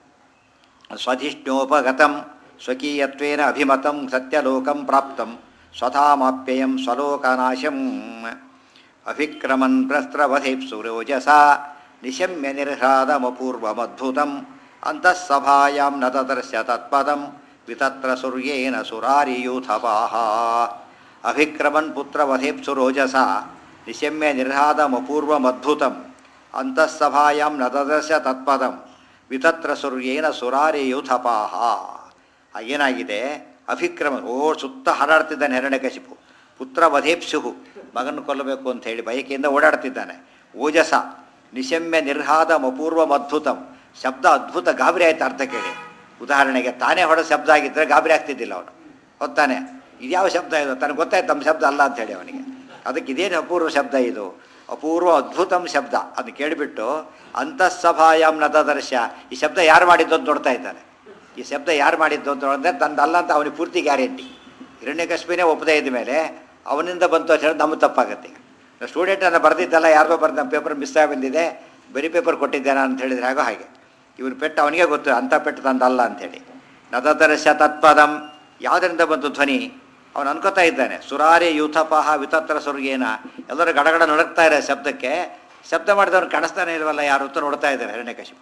ಸ್ವಧಿಷ್ಣೋಪಗತಂ ಸ್ವಕೀಯತ್ವೇನ ಅಭಿಮತಂ ಸತ್ಯಲೋಕಂ ಪ್ರಾಪ್ತಂ ಸ್ವಧಾಮಾಪ್ಯಯಂ ಸ್ವಲೋಕನಾಶಂ ಅಭಿಕ್ರಮನ್ ಪ್ರಸ್ತ್ರವಧೇಪ್ಸುರೋಜಸಾ ನಿಶಮ್ಯ ನಿರ್ಹ್ರಾದಮಪೂರ್ವಮದ್ಭುತಂ ಅಂತಃಸಭಾಯಾಂ ನ ತದರ್ಶ ತತ್ಪದಂ ವಿತತ್ರ ಸೂರ್ಯೇನ ಸುರಾರಿಯೂಥಪಾಹ ಅಭಿಕ್ರಮನ್ ಪುತ್ರವಧೇಪ್ಸುರೋಜಸ ನಿಶಮ್ಯ ನಿರ್ಹಾದಮಪೂರ್ವಮದ್ಭುತಂ ಅಂತಃಸಭಾಯಾಂ ನ ತದರ್ಶ ತತ್ಪದಂ ವಿತತ್ರ ಸೂರ್ಯೇನ ಸುರಾರಿಯೂಥಪಾಹ ಏನಾಗಿದೆ ಅಭಿಕ್ರಮ ಓ ಸುತ್ತ ಹಾರಾಡ್ತಿದ್ದಾನೆ ಹಿರಣ್ಯಕಶಿಪು ಪುತ್ರ ವಧೇಪ್ಸುಹು ಮಗನ ಕೊಲ್ಲಬೇಕು ಅಂತ ಹೇಳಿ ಬಯಕೆಯಿಂದ ಓಡಾಡ್ತಿದ್ದಾನೆ ಓಜಸ ನಿಶಮ್ಯ ನಿರ್ಹಾದ ಮಪೂರ್ವಮದ್ಭುತಂ ಶಬ್ದ ಅದ್ಭುತ ಗಾಬರಿ ಆಯ್ತು ಅರ್ಥ ಕೇಳಿ ಉದಾಹರಣೆಗೆ ತಾನೇ ಹೊಡ ಶಬ್ದ ಆಗಿದ್ದರೆ ಗಾಬರಿ ಆಗ್ತಿದ್ದಿಲ್ಲ ಅವನು ಹೊತ್ತಾನೆ ಇದ್ಯಾವ ಶಬ್ದ ಇದು ತನಗೆ ಗೊತ್ತಾಯ್ತು ನಮ್ಮ ಶಬ್ದ ಅಲ್ಲ ಅಂತ ಹೇಳಿ ಅವನಿಗೆ ಅದಕ್ಕೆ ಇದೇನು ಅಪೂರ್ವ ಶಬ್ದ ಇದು ಅಪೂರ್ವ ಅದ್ಭುತಂ ಶಬ್ದ ಅದು ಕೇಳಿಬಿಟ್ಟು ಅಂತಃಸಭಾಯಾಂ ನತದರ್ಶ ಈ ಶಬ್ದ ಯಾರು ಮಾಡಿದ್ದು ಅಂತ ನೋಡ್ತಾ ಇದ್ದಾನೆ ಈ ಶಬ್ದ ಯಾರು ಮಾಡಿದ್ದು ಅಂತ ನೋಡಿದ್ರೆ ತಂದಲ್ಲ ಅಂತ ಅವನಿಗೆ ಪೂರ್ತಿ ಗ್ಯಾರಂಟಿ ಹಿರಣ್ಯಕಶ್ಮಿನೇ ಒಪ್ಪದೇ ಇದ್ದ ಮೇಲೆ ಅವನಿಂದ ಬಂತು ಅಂತ ಹೇಳಿ ನಮಗೆ ತಪ್ಪಾಗತ್ತೆ ಈಗ ಸ್ಟೂಡೆಂಟ್ ಅನ್ನ ಬರೆದಿದ್ದಲ್ಲ ಯಾರಿಗೋ ಬರ್ದು ನಮ್ಮ ಪೇಪರ್ ಮಿಸ್ ಆಗಿ ಬಂದಿದೆ ಬರೀ ಪೇಪರ್ ಕೊಟ್ಟಿದ್ದೇನೆ ಅಂತ ಹೇಳಿದ್ರೆ ಆಗೋ ಹಾಗೆ ಇವನು ಪೆಟ್ಟು ಅವನಿಗೆ ಗೊತ್ತು ಅಂಥ ಪೆಟ್ಟು ತಂದಲ್ಲ ಅಂಥೇಳಿ ನದದರ್ಶ ತತ್ಪದಂ ಯಾವುದರಿಂದ ಬಂತು ಧ್ವನಿ ಅವನು ಅನ್ಕೋತಾ ಇದ್ದಾನೆ ಸುರಾರಿ ಯೂಥಪಹ ವಿತತ್ರ ಸುರ್ಗೇನ ಎಲ್ಲರೂ ಗಡಗಡ ನಡಕ್ತಾ ಇರೋ ಶಬ್ದಕ್ಕೆ ಶಬ್ದ ಮಾಡಿದವನು ಕಾಣಿಸ್ತಾನೆ ಇಲ್ವಲ್ಲ ಯಾರು ಅಂತ ನೋಡ್ತಾ ಇದ್ದಾರೆ ಹಿರಣ್ಯಕಶಿಪು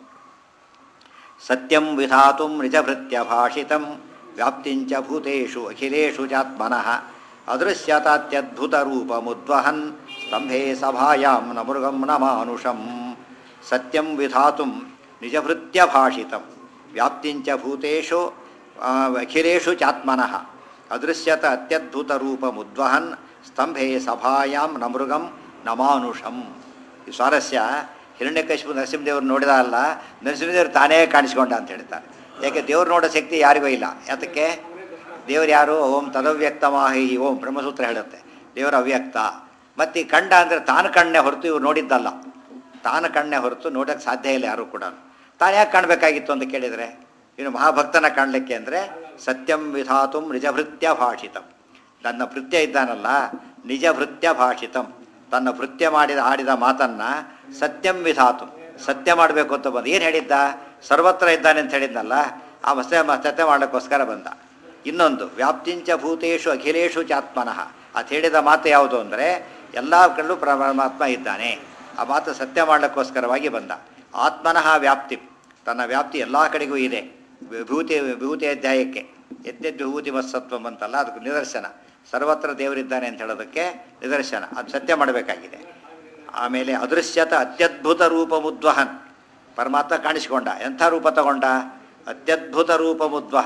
ಸತ್ಯಂ ವಿಧಾತುಂ ನಿಜಭೃತ್ಯ ಭಾಷಿತಂ ವ್ಯಾಪ್ತಿಂಚ ಭೂತೇಷು ಅಖಿಲೇಷು ಚಾತ್ಮನಃ ಅದೃಶ್ಯತಾತ್ಯದ್ಭುತರೂಪಮುದ್ವಹನ್ ಸ್ತಂಭೆ ಸಭಾಯಾಂ ನ ಮೃಗಂ ನ ಮಾನುಷಂ ಸತ್ಯಂ ವಿಧಾತುಂ ನಿಜಭೃತ್ಯ ಭಾಷಿತಂ ವ್ಯಾಪ್ತಿಂಚ ಭೂತೇಷು ಆ, ಅಖಿಲೇಷು ಚಾತ್ಮನಃ ಅದೃಶ್ಯತ ಅತ್ಯದ್ಭುತರೂಪಮುದ್ವಹನ್ ಸ್ತಂಭೆ ಸಭಾಯಾಂ ನ ಮೃಗಂ ನ ಮಾನುಷಂ ಈ ಸ್ವಾರಸ್ಯ ಹಿರಣ್ಯಕಶಿಪು ನರಸಿಂಹದೇವರು ನೋಡಿದ ಅಲ್ಲ ನರಸಿಂಹದೇವರು ತಾನೇ ಕಾಣಿಸ್ಕೊಂಡ ಅಂತ ಹೇಳ್ತಾರೆ ಯಾಕೆ ದೇವ್ರು ನೋಡೋ ಶಕ್ತಿ ಯಾರಿಗೂ ಇಲ್ಲ ಯಾತಕ್ಕೆ ದೇವ್ರು ಯಾರು ಓಂ ತದವ್ಯಕ್ತಮಾಹಿ ಓಂ ಬ್ರಹ್ಮಸೂತ್ರ ಹೇಳುತ್ತೆ ದೇವರು ಅವ್ಯಕ್ತ ಮತ್ತು ಈ ಕಂಡ ಅಂದರೆ ತಾನು ಕಣ್ಣೆ ಹೊರತು ಇವ್ರು ನೋಡಿದ್ದಲ್ಲ ತಾನು ಕಣ್ಣೆ ಹೊರತು ನೋಡೋಕ್ಕೆ ಸಾಧ್ಯ ಇಲ್ಲ ಯಾರು ಕೂಡ ತಾನು ಯಾಕೆ ಕಾಣಬೇಕಾಗಿತ್ತು ಅಂತ ಕೇಳಿದರೆ ಇನ್ನು ಮಹಾಭಕ್ತನ ಕಾಣಲಿಕ್ಕೆ ಅಂದರೆ ಸತ್ಯಂ ವಿಧಾತುಂ ನಿಜಭೃತ್ಯ ಭಾಷಿತಂ ತನ್ನ ಭೃತ್ಯ ಇದ್ದಾನಲ್ಲ ನಿಜ ಭೃತ್ಯ ಭಾಷಿತಂ ತನ್ನ ಭೃತ್ಯ ಮಾಡಿದ ಆಡಿದ ಮಾತನ್ನು ಸತ್ಯಂ ವಿಧಾತು ಸತ್ಯ ಮಾಡಬೇಕು ಅಂತ ಬಂದು ಏನು ಹೇಳಿದ್ದ ಸರ್ವತ್ರ ಇದ್ದಾನೆ ಅಂತ ಹೇಳಿದ್ನಲ್ಲ ಆ ಮಸ್ತ ಸತ್ಯ ಮಾಡಲಿಕ್ಕೋಸ್ಕರ ಬಂದ ಇನ್ನೊಂದು ವ್ಯಾಪ್ತಿಂಚ ಭೂತೇಶು ಅಖಿಲೇಶು ಚಾತ್ಮನಃ ಅದು ಹೇಳಿದ ಮಾತು ಯಾವುದು ಅಂದರೆ ಎಲ್ಲ ಕಡೆಯೂ ಪರಮಾತ್ಮ ಇದ್ದಾನೆ ಆ ಮಾತು ಸತ್ಯ ಮಾಡಲಿಕ್ಕೋಸ್ಕರವಾಗಿ ಬಂದ ಆತ್ಮನಃ ವ್ಯಾಪ್ತಿ ತನ್ನ ವ್ಯಾಪ್ತಿ ಎಲ್ಲ ಕಡೆಗೂ ಇದೆ ವಿಭೂತಿ ವಿಭೂತಿ ಅಧ್ಯಾಯಕ್ಕೆ ಎದ್ದೆದ್ದು ವಿಭೂತಿ ಮತ್ಸತ್ವಂ ಅಂತಲ್ಲ ಅದಕ್ಕೆ ನಿದರ್ಶನ ಸರ್ವತ್ರ ದೇವರಿದ್ದಾನೆ ಅಂತ ಹೇಳೋದಕ್ಕೆ ನಿದರ್ಶನ ಅದು ಸತ್ಯ ಮಾಡಬೇಕಾಗಿದೆ ಆಮೇಲೆ ಅದೃಶ್ಯತ ಅತ್ಯದ್ಭುತ ರೂಪ ಮುದ್ವಹನ್ ಪರಮಾತ್ಮ ಕಾಣಿಸಿಕೊಂಡ ಎಂಥ ರೂಪ ತಗೊಂಡ ಅತ್ಯದ್ಭುತ ರೂಪ ಮುದ್ವಹನ್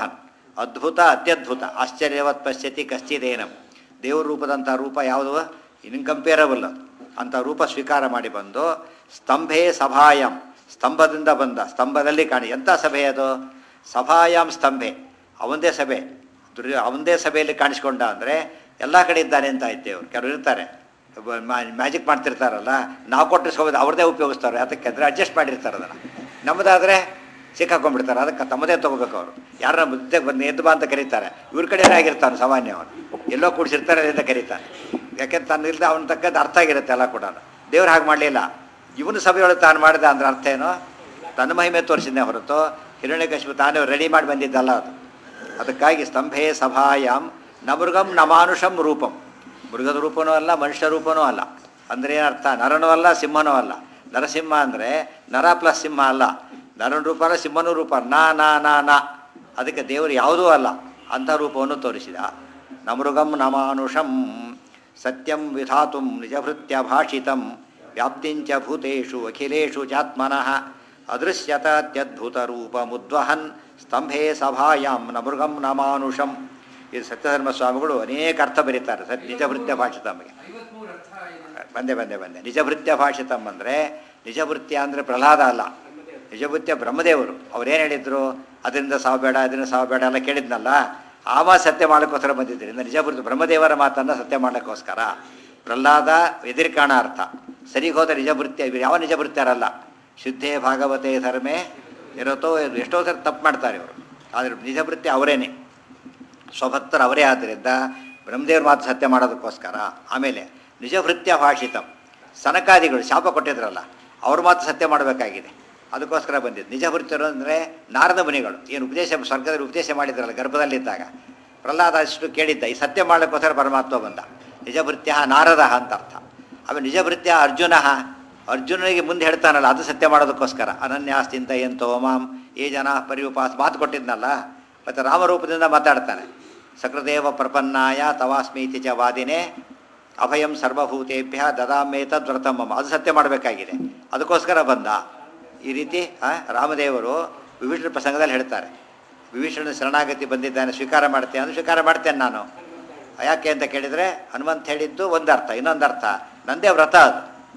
ಅದ್ಭುತ ಅತ್ಯದ್ಭುತ ಆಶ್ಚರ್ಯವತ್ ಪಶ್ಯತಿ ಕಶ್ಚಿದೇನಂ ದೇವ್ರ ರೂಪದಂಥ ರೂಪ ಯಾವುದು ಇನ್ಕಂಪೇರಬಲ್ ಅದು ಅಂಥ ರೂಪ ಸ್ವೀಕಾರ ಮಾಡಿ ಬಂದು ಸ್ತಂಭೇ ಸಭಾಯಂ ಸ್ತಂಭದಿಂದ ಬಂದ ಸ್ತಂಭದಲ್ಲಿ ಕಾಣಿ ಎಂಥ ಸಭೆ ಅದು ಸಭಾಯಾಂ ಸ್ತಂಭೆ ಅವಂದೇ ಸಭೆ ದುರ್ಯ ಅವಂದೇ ಸಭೆಯಲ್ಲಿ ಕಾಣಿಸ್ಕೊಂಡ ಅಂದರೆ ಎಲ್ಲ ಕಡೆ ಇದ್ದಾನೆ ಅಂತ ಆಯ್ತು ಅವ್ರು ಕೆಲವರು ಇರ್ತಾರೆ ಮ್ಯಾಜಿಕ್ ಮಾಡ್ತಿರ್ತಾರಲ್ಲ ನಾವು ಕೊಟ್ಟಿಸ್ಕೋಬೋದು ಅವ್ರದ್ದೇ ಉಪಯೋಗಿಸ್ತಾರೆ ಅದಕ್ಕೆ ಅಂದರೆ ಅಡ್ಜಸ್ಟ್ ಮಾಡಿರ್ತಾರೆ ಅದನ್ನು ನಮ್ಮದಾದರೆ ಸಿಕ್ಕಾಕೊಂಡ್ಬಿಡ್ತಾರೆ ಅದಕ್ಕೆ ತಮ್ಮದೇ ತೊಗೋಬೇಕು ಅವರು ಯಾರನ್ನ ಮುದ್ದೆ ಬಂದು ಎದ್ದು ಬಾ ಅಂತ ಕರೀತಾರೆ ಇವ್ರ ಕಡೆಯೇ ಆಗಿರ್ತಾನೆ ಸಾಮಾನ್ಯ ಅವನು ಎಲ್ಲೋ ಕೂಡಿಸಿರ್ತಾರೆ ಅದರಿಂದ ಕರೀತಾನೆ ಯಾಕೆಂದ್ರೆ ತನ್ನ ಇಲ್ಲದೆ ಅವನ ತಕ್ಕದ್ದು ಅರ್ಥ ಆಗಿರುತ್ತೆ ಎಲ್ಲ ಕೂಡ ದೇವ್ರು ಹಾಗೆ ಮಾಡಲಿಲ್ಲ ಇವನು ಸಭೆಯೊಳಗೆ ತಾನು ಮಾಡಿದ ಅಂದ್ರೆ ಅರ್ಥ ಏನು ತನ್ನ ಮಹಿಮೆ ತೋರಿಸಿದ್ನೇ ಹೊರತು ಹಿರಣ್ಯಕಶಿಪು ತಾನೇ ರೆಡಿ ಮಾಡಿ ಬಂದಿದ್ದಲ್ಲ ಅದು ಅದಕ್ಕಾಗಿ ಸ್ತಂಭೆ ಸಭಾಯಾಮ್ ನ ಮೃಗಂ ನ ಮಾನುಷಂ ರೂಪಂ ಮೃಗದ ರೂಪನೂ ಅಲ್ಲ ಮನುಷ್ಯ ರೂಪನೂ ಅಲ್ಲ ಅಂದರೆ ಏನರ್ಥ ನರನೂ ಅಲ್ಲ ಸಿಂಹನೂ ಅಲ್ಲ ನರಸಿಂಹ ಅಂದರೆ ನರ ಪ್ಲಸ್ ಸಿಂಹ ಅಲ್ಲ ನರನ ರೂಪ ಅಲ್ಲ ಸಿಂಹನೂ ರೂಪ ನಾ ನಾ ನಾ ನಾ ಅದಕ್ಕೆ ದೇವರು ಯಾವುದೂ ಅಲ್ಲ ಅಂಥ ರೂಪವನ್ನು ತೋರಿಸಿದ ನ ಮೃಗಂ ನ ಮಾನುಷಂ ಸತ್ಯಂ ವಿಧಾತು ನಿಜಭೃತ್ಯ ಭಾಷಿತಂ ವ್ಯಾಪ್ತಿಂಚ ಭೂತೇಷು ಅಖಿಲೇಷು ಚಾತ್ಮನಃ ಅದೃಶ್ಯತಾತ್ಯದ್ಭುತ ರೂಪ ಮುದ್ವಹನ್ ಸ್ತಂಭೆ ಸಭಾಯಾಂ ನ ಮೃಗಂ ನ ಮಾನುಷಂ ಇದು ಸತ್ಯಧರ್ಮ ಸ್ವಾಮಿಗಳು ಅನೇಕ ಅರ್ಥ ಬರೀತಾರೆ ಸತ್ ನಿಜಭೃತ್ಯ ಭಾಷಿತಮ್ಮಗೆ ಬಂದೆ ಬಂದೆ ಬಂದೆ ನಿಜಭೃತ್ಯ ಭಾಷಿತಂ ಅಂದರೆ ನಿಜಭೃತ್ಯ ಅಂದರೆ ಪ್ರಹ್ಲಾದ ಅಲ್ಲ ನಿಜಭೃತ್ಯ ಬ್ರಹ್ಮದೇವರು ಅವ್ರೇನು ಹೇಳಿದ್ರು ಅದರಿಂದ ಸಾವು ಬೇಡ ಅದರಿಂದ ಸಾವು ಬೇಡ ಎಲ್ಲ ಕೇಳಿದ್ನಲ್ಲ ಆವ ಸತ್ಯ ಮಾಡೋಕ್ಕೋಸ್ಕರ ಬಂದಿದ್ದರಿಂದ ನಿಜಭೃತ್ಯ ಬ್ರಹ್ಮದೇವರ ಮಾತನ್ನು ಸತ್ಯ ಮಾಡೋಕ್ಕೋಸ್ಕರ ಪ್ರಹ್ಲಾದ ಎದಿರ್ಕಾಣ ಅರ್ಥ ಸರಿಗೆ ಹೋದ ನಿಜಭೃತ್ಯ ಇವರು ಯಾವ ನಿಜಭೃತ್ಯರಲ್ಲ ಶುದ್ಧೇ ಭಾಗವತೆ ಧರ್ಮೇ ಇರುತ್ತೋ ಎಷ್ಟೋ ಸರಿ ತಪ್ಪು ಮಾಡ್ತಾರೆ ಇವರು ಆದರೆ ನಿಜಭೃತ್ಯ ಅವರೇನೆ ಸ್ವಭಕ್ತರು ಅವರೇ ಆದ್ದರಿಂದ ಬ್ರಹ್ಮದೇವ್ರ ಮಾತು ಸತ್ಯ ಮಾಡೋದಕ್ಕೋಸ್ಕರ ಆಮೇಲೆ ನಿಜಭೃತ್ಯ ಭಾಷಿತಂ ಸನಕಾದಿಗಳು ಶಾಪ ಕೊಟ್ಟಿದ್ರಲ್ಲ ಅವ್ರ ಮಾತು ಸತ್ಯ ಮಾಡಬೇಕಾಗಿದೆ ಅದಕ್ಕೋಸ್ಕರ ಬಂದಿದ್ದು ನಿಜಭೃತ್ಯರು ಅಂದರೆ ನಾರದ ಮುನಿಗಳು ಏನು ಉಪದೇಶ ಸ್ವರ್ಗದಲ್ಲಿ ಉಪದೇಶ ಮಾಡಿದ್ರಲ್ಲ ಗರ್ಭದಲ್ಲಿದ್ದಾಗ ಪ್ರಹ್ಲಾದ ಅಷ್ಟು ಕೇಳಿದ್ದ ಈ ಸತ್ಯ ಮಾಡಲಿಕ್ಕೋಸ್ಕರ ಪರಮಾತ್ಮ ಬಂದ ನಿಜಭೃತ್ಯ ನಾರದ ಅಂತ ಅರ್ಥ ಆಮೇಲೆ ನಿಜಭೃತ್ಯ ಅರ್ಜುನ ಅರ್ಜುನನಿಗೆ ಮುಂದೆ ಹೇಳ್ತಾನಲ್ಲ ಅದು ಸತ್ಯ ಮಾಡೋದಕ್ಕೋಸ್ಕರ ಅನನ್ಯಾಸ್ತಿಂತ ಎಂತೋ ಮಾಂ ಏ ಜನ ಪರಿಉಪಾಸ ಮಾತು ಕೊಟ್ಟಿದ್ನಲ್ಲ ಮತ್ತು ರಾಮರೂಪದಿಂದ ಮಾತಾಡ್ತಾನೆ ಸಕೃದೇವ ಪ್ರಪನ್ನಾಯ ತವಾಸ್ಮೀತಿ ಚ ವಾದಿನೇ ಅಭಯಂ ಸರ್ವಭೂತೇಭ್ಯ ದದಾಮೇತದ್ವ್ರತಮ್ಮ ಅದು ಸತ್ಯ ಮಾಡಬೇಕಾಗಿದೆ ಅದಕ್ಕೋಸ್ಕರ ಬಂದ ಈ ರೀತಿ ಆ, ರಾಮದೇವರು ವಿಭೀಷಣ ಪ್ರಸಂಗದಲ್ಲಿ ಹೇಳ್ತಾರೆ ವಿಭೀಷಣ ಶರಣಾಗತಿ ಬಂದಿದ್ದಾನೆ ಸ್ವೀಕಾರ ಮಾಡ್ತೇನೆ ಅದು ಸ್ವೀಕಾರ ಮಾಡ್ತೇನೆ ನಾನು ಯಾಕೆ ಅಂತ ಕೇಳಿದರೆ ಹನುಮಂತ ಹೇಳಿದ್ದು ಒಂದು ಅರ್ಥ ಇನ್ನೊಂದು ಅರ್ಥ ನಂದೇ ವ್ರತ ಅದು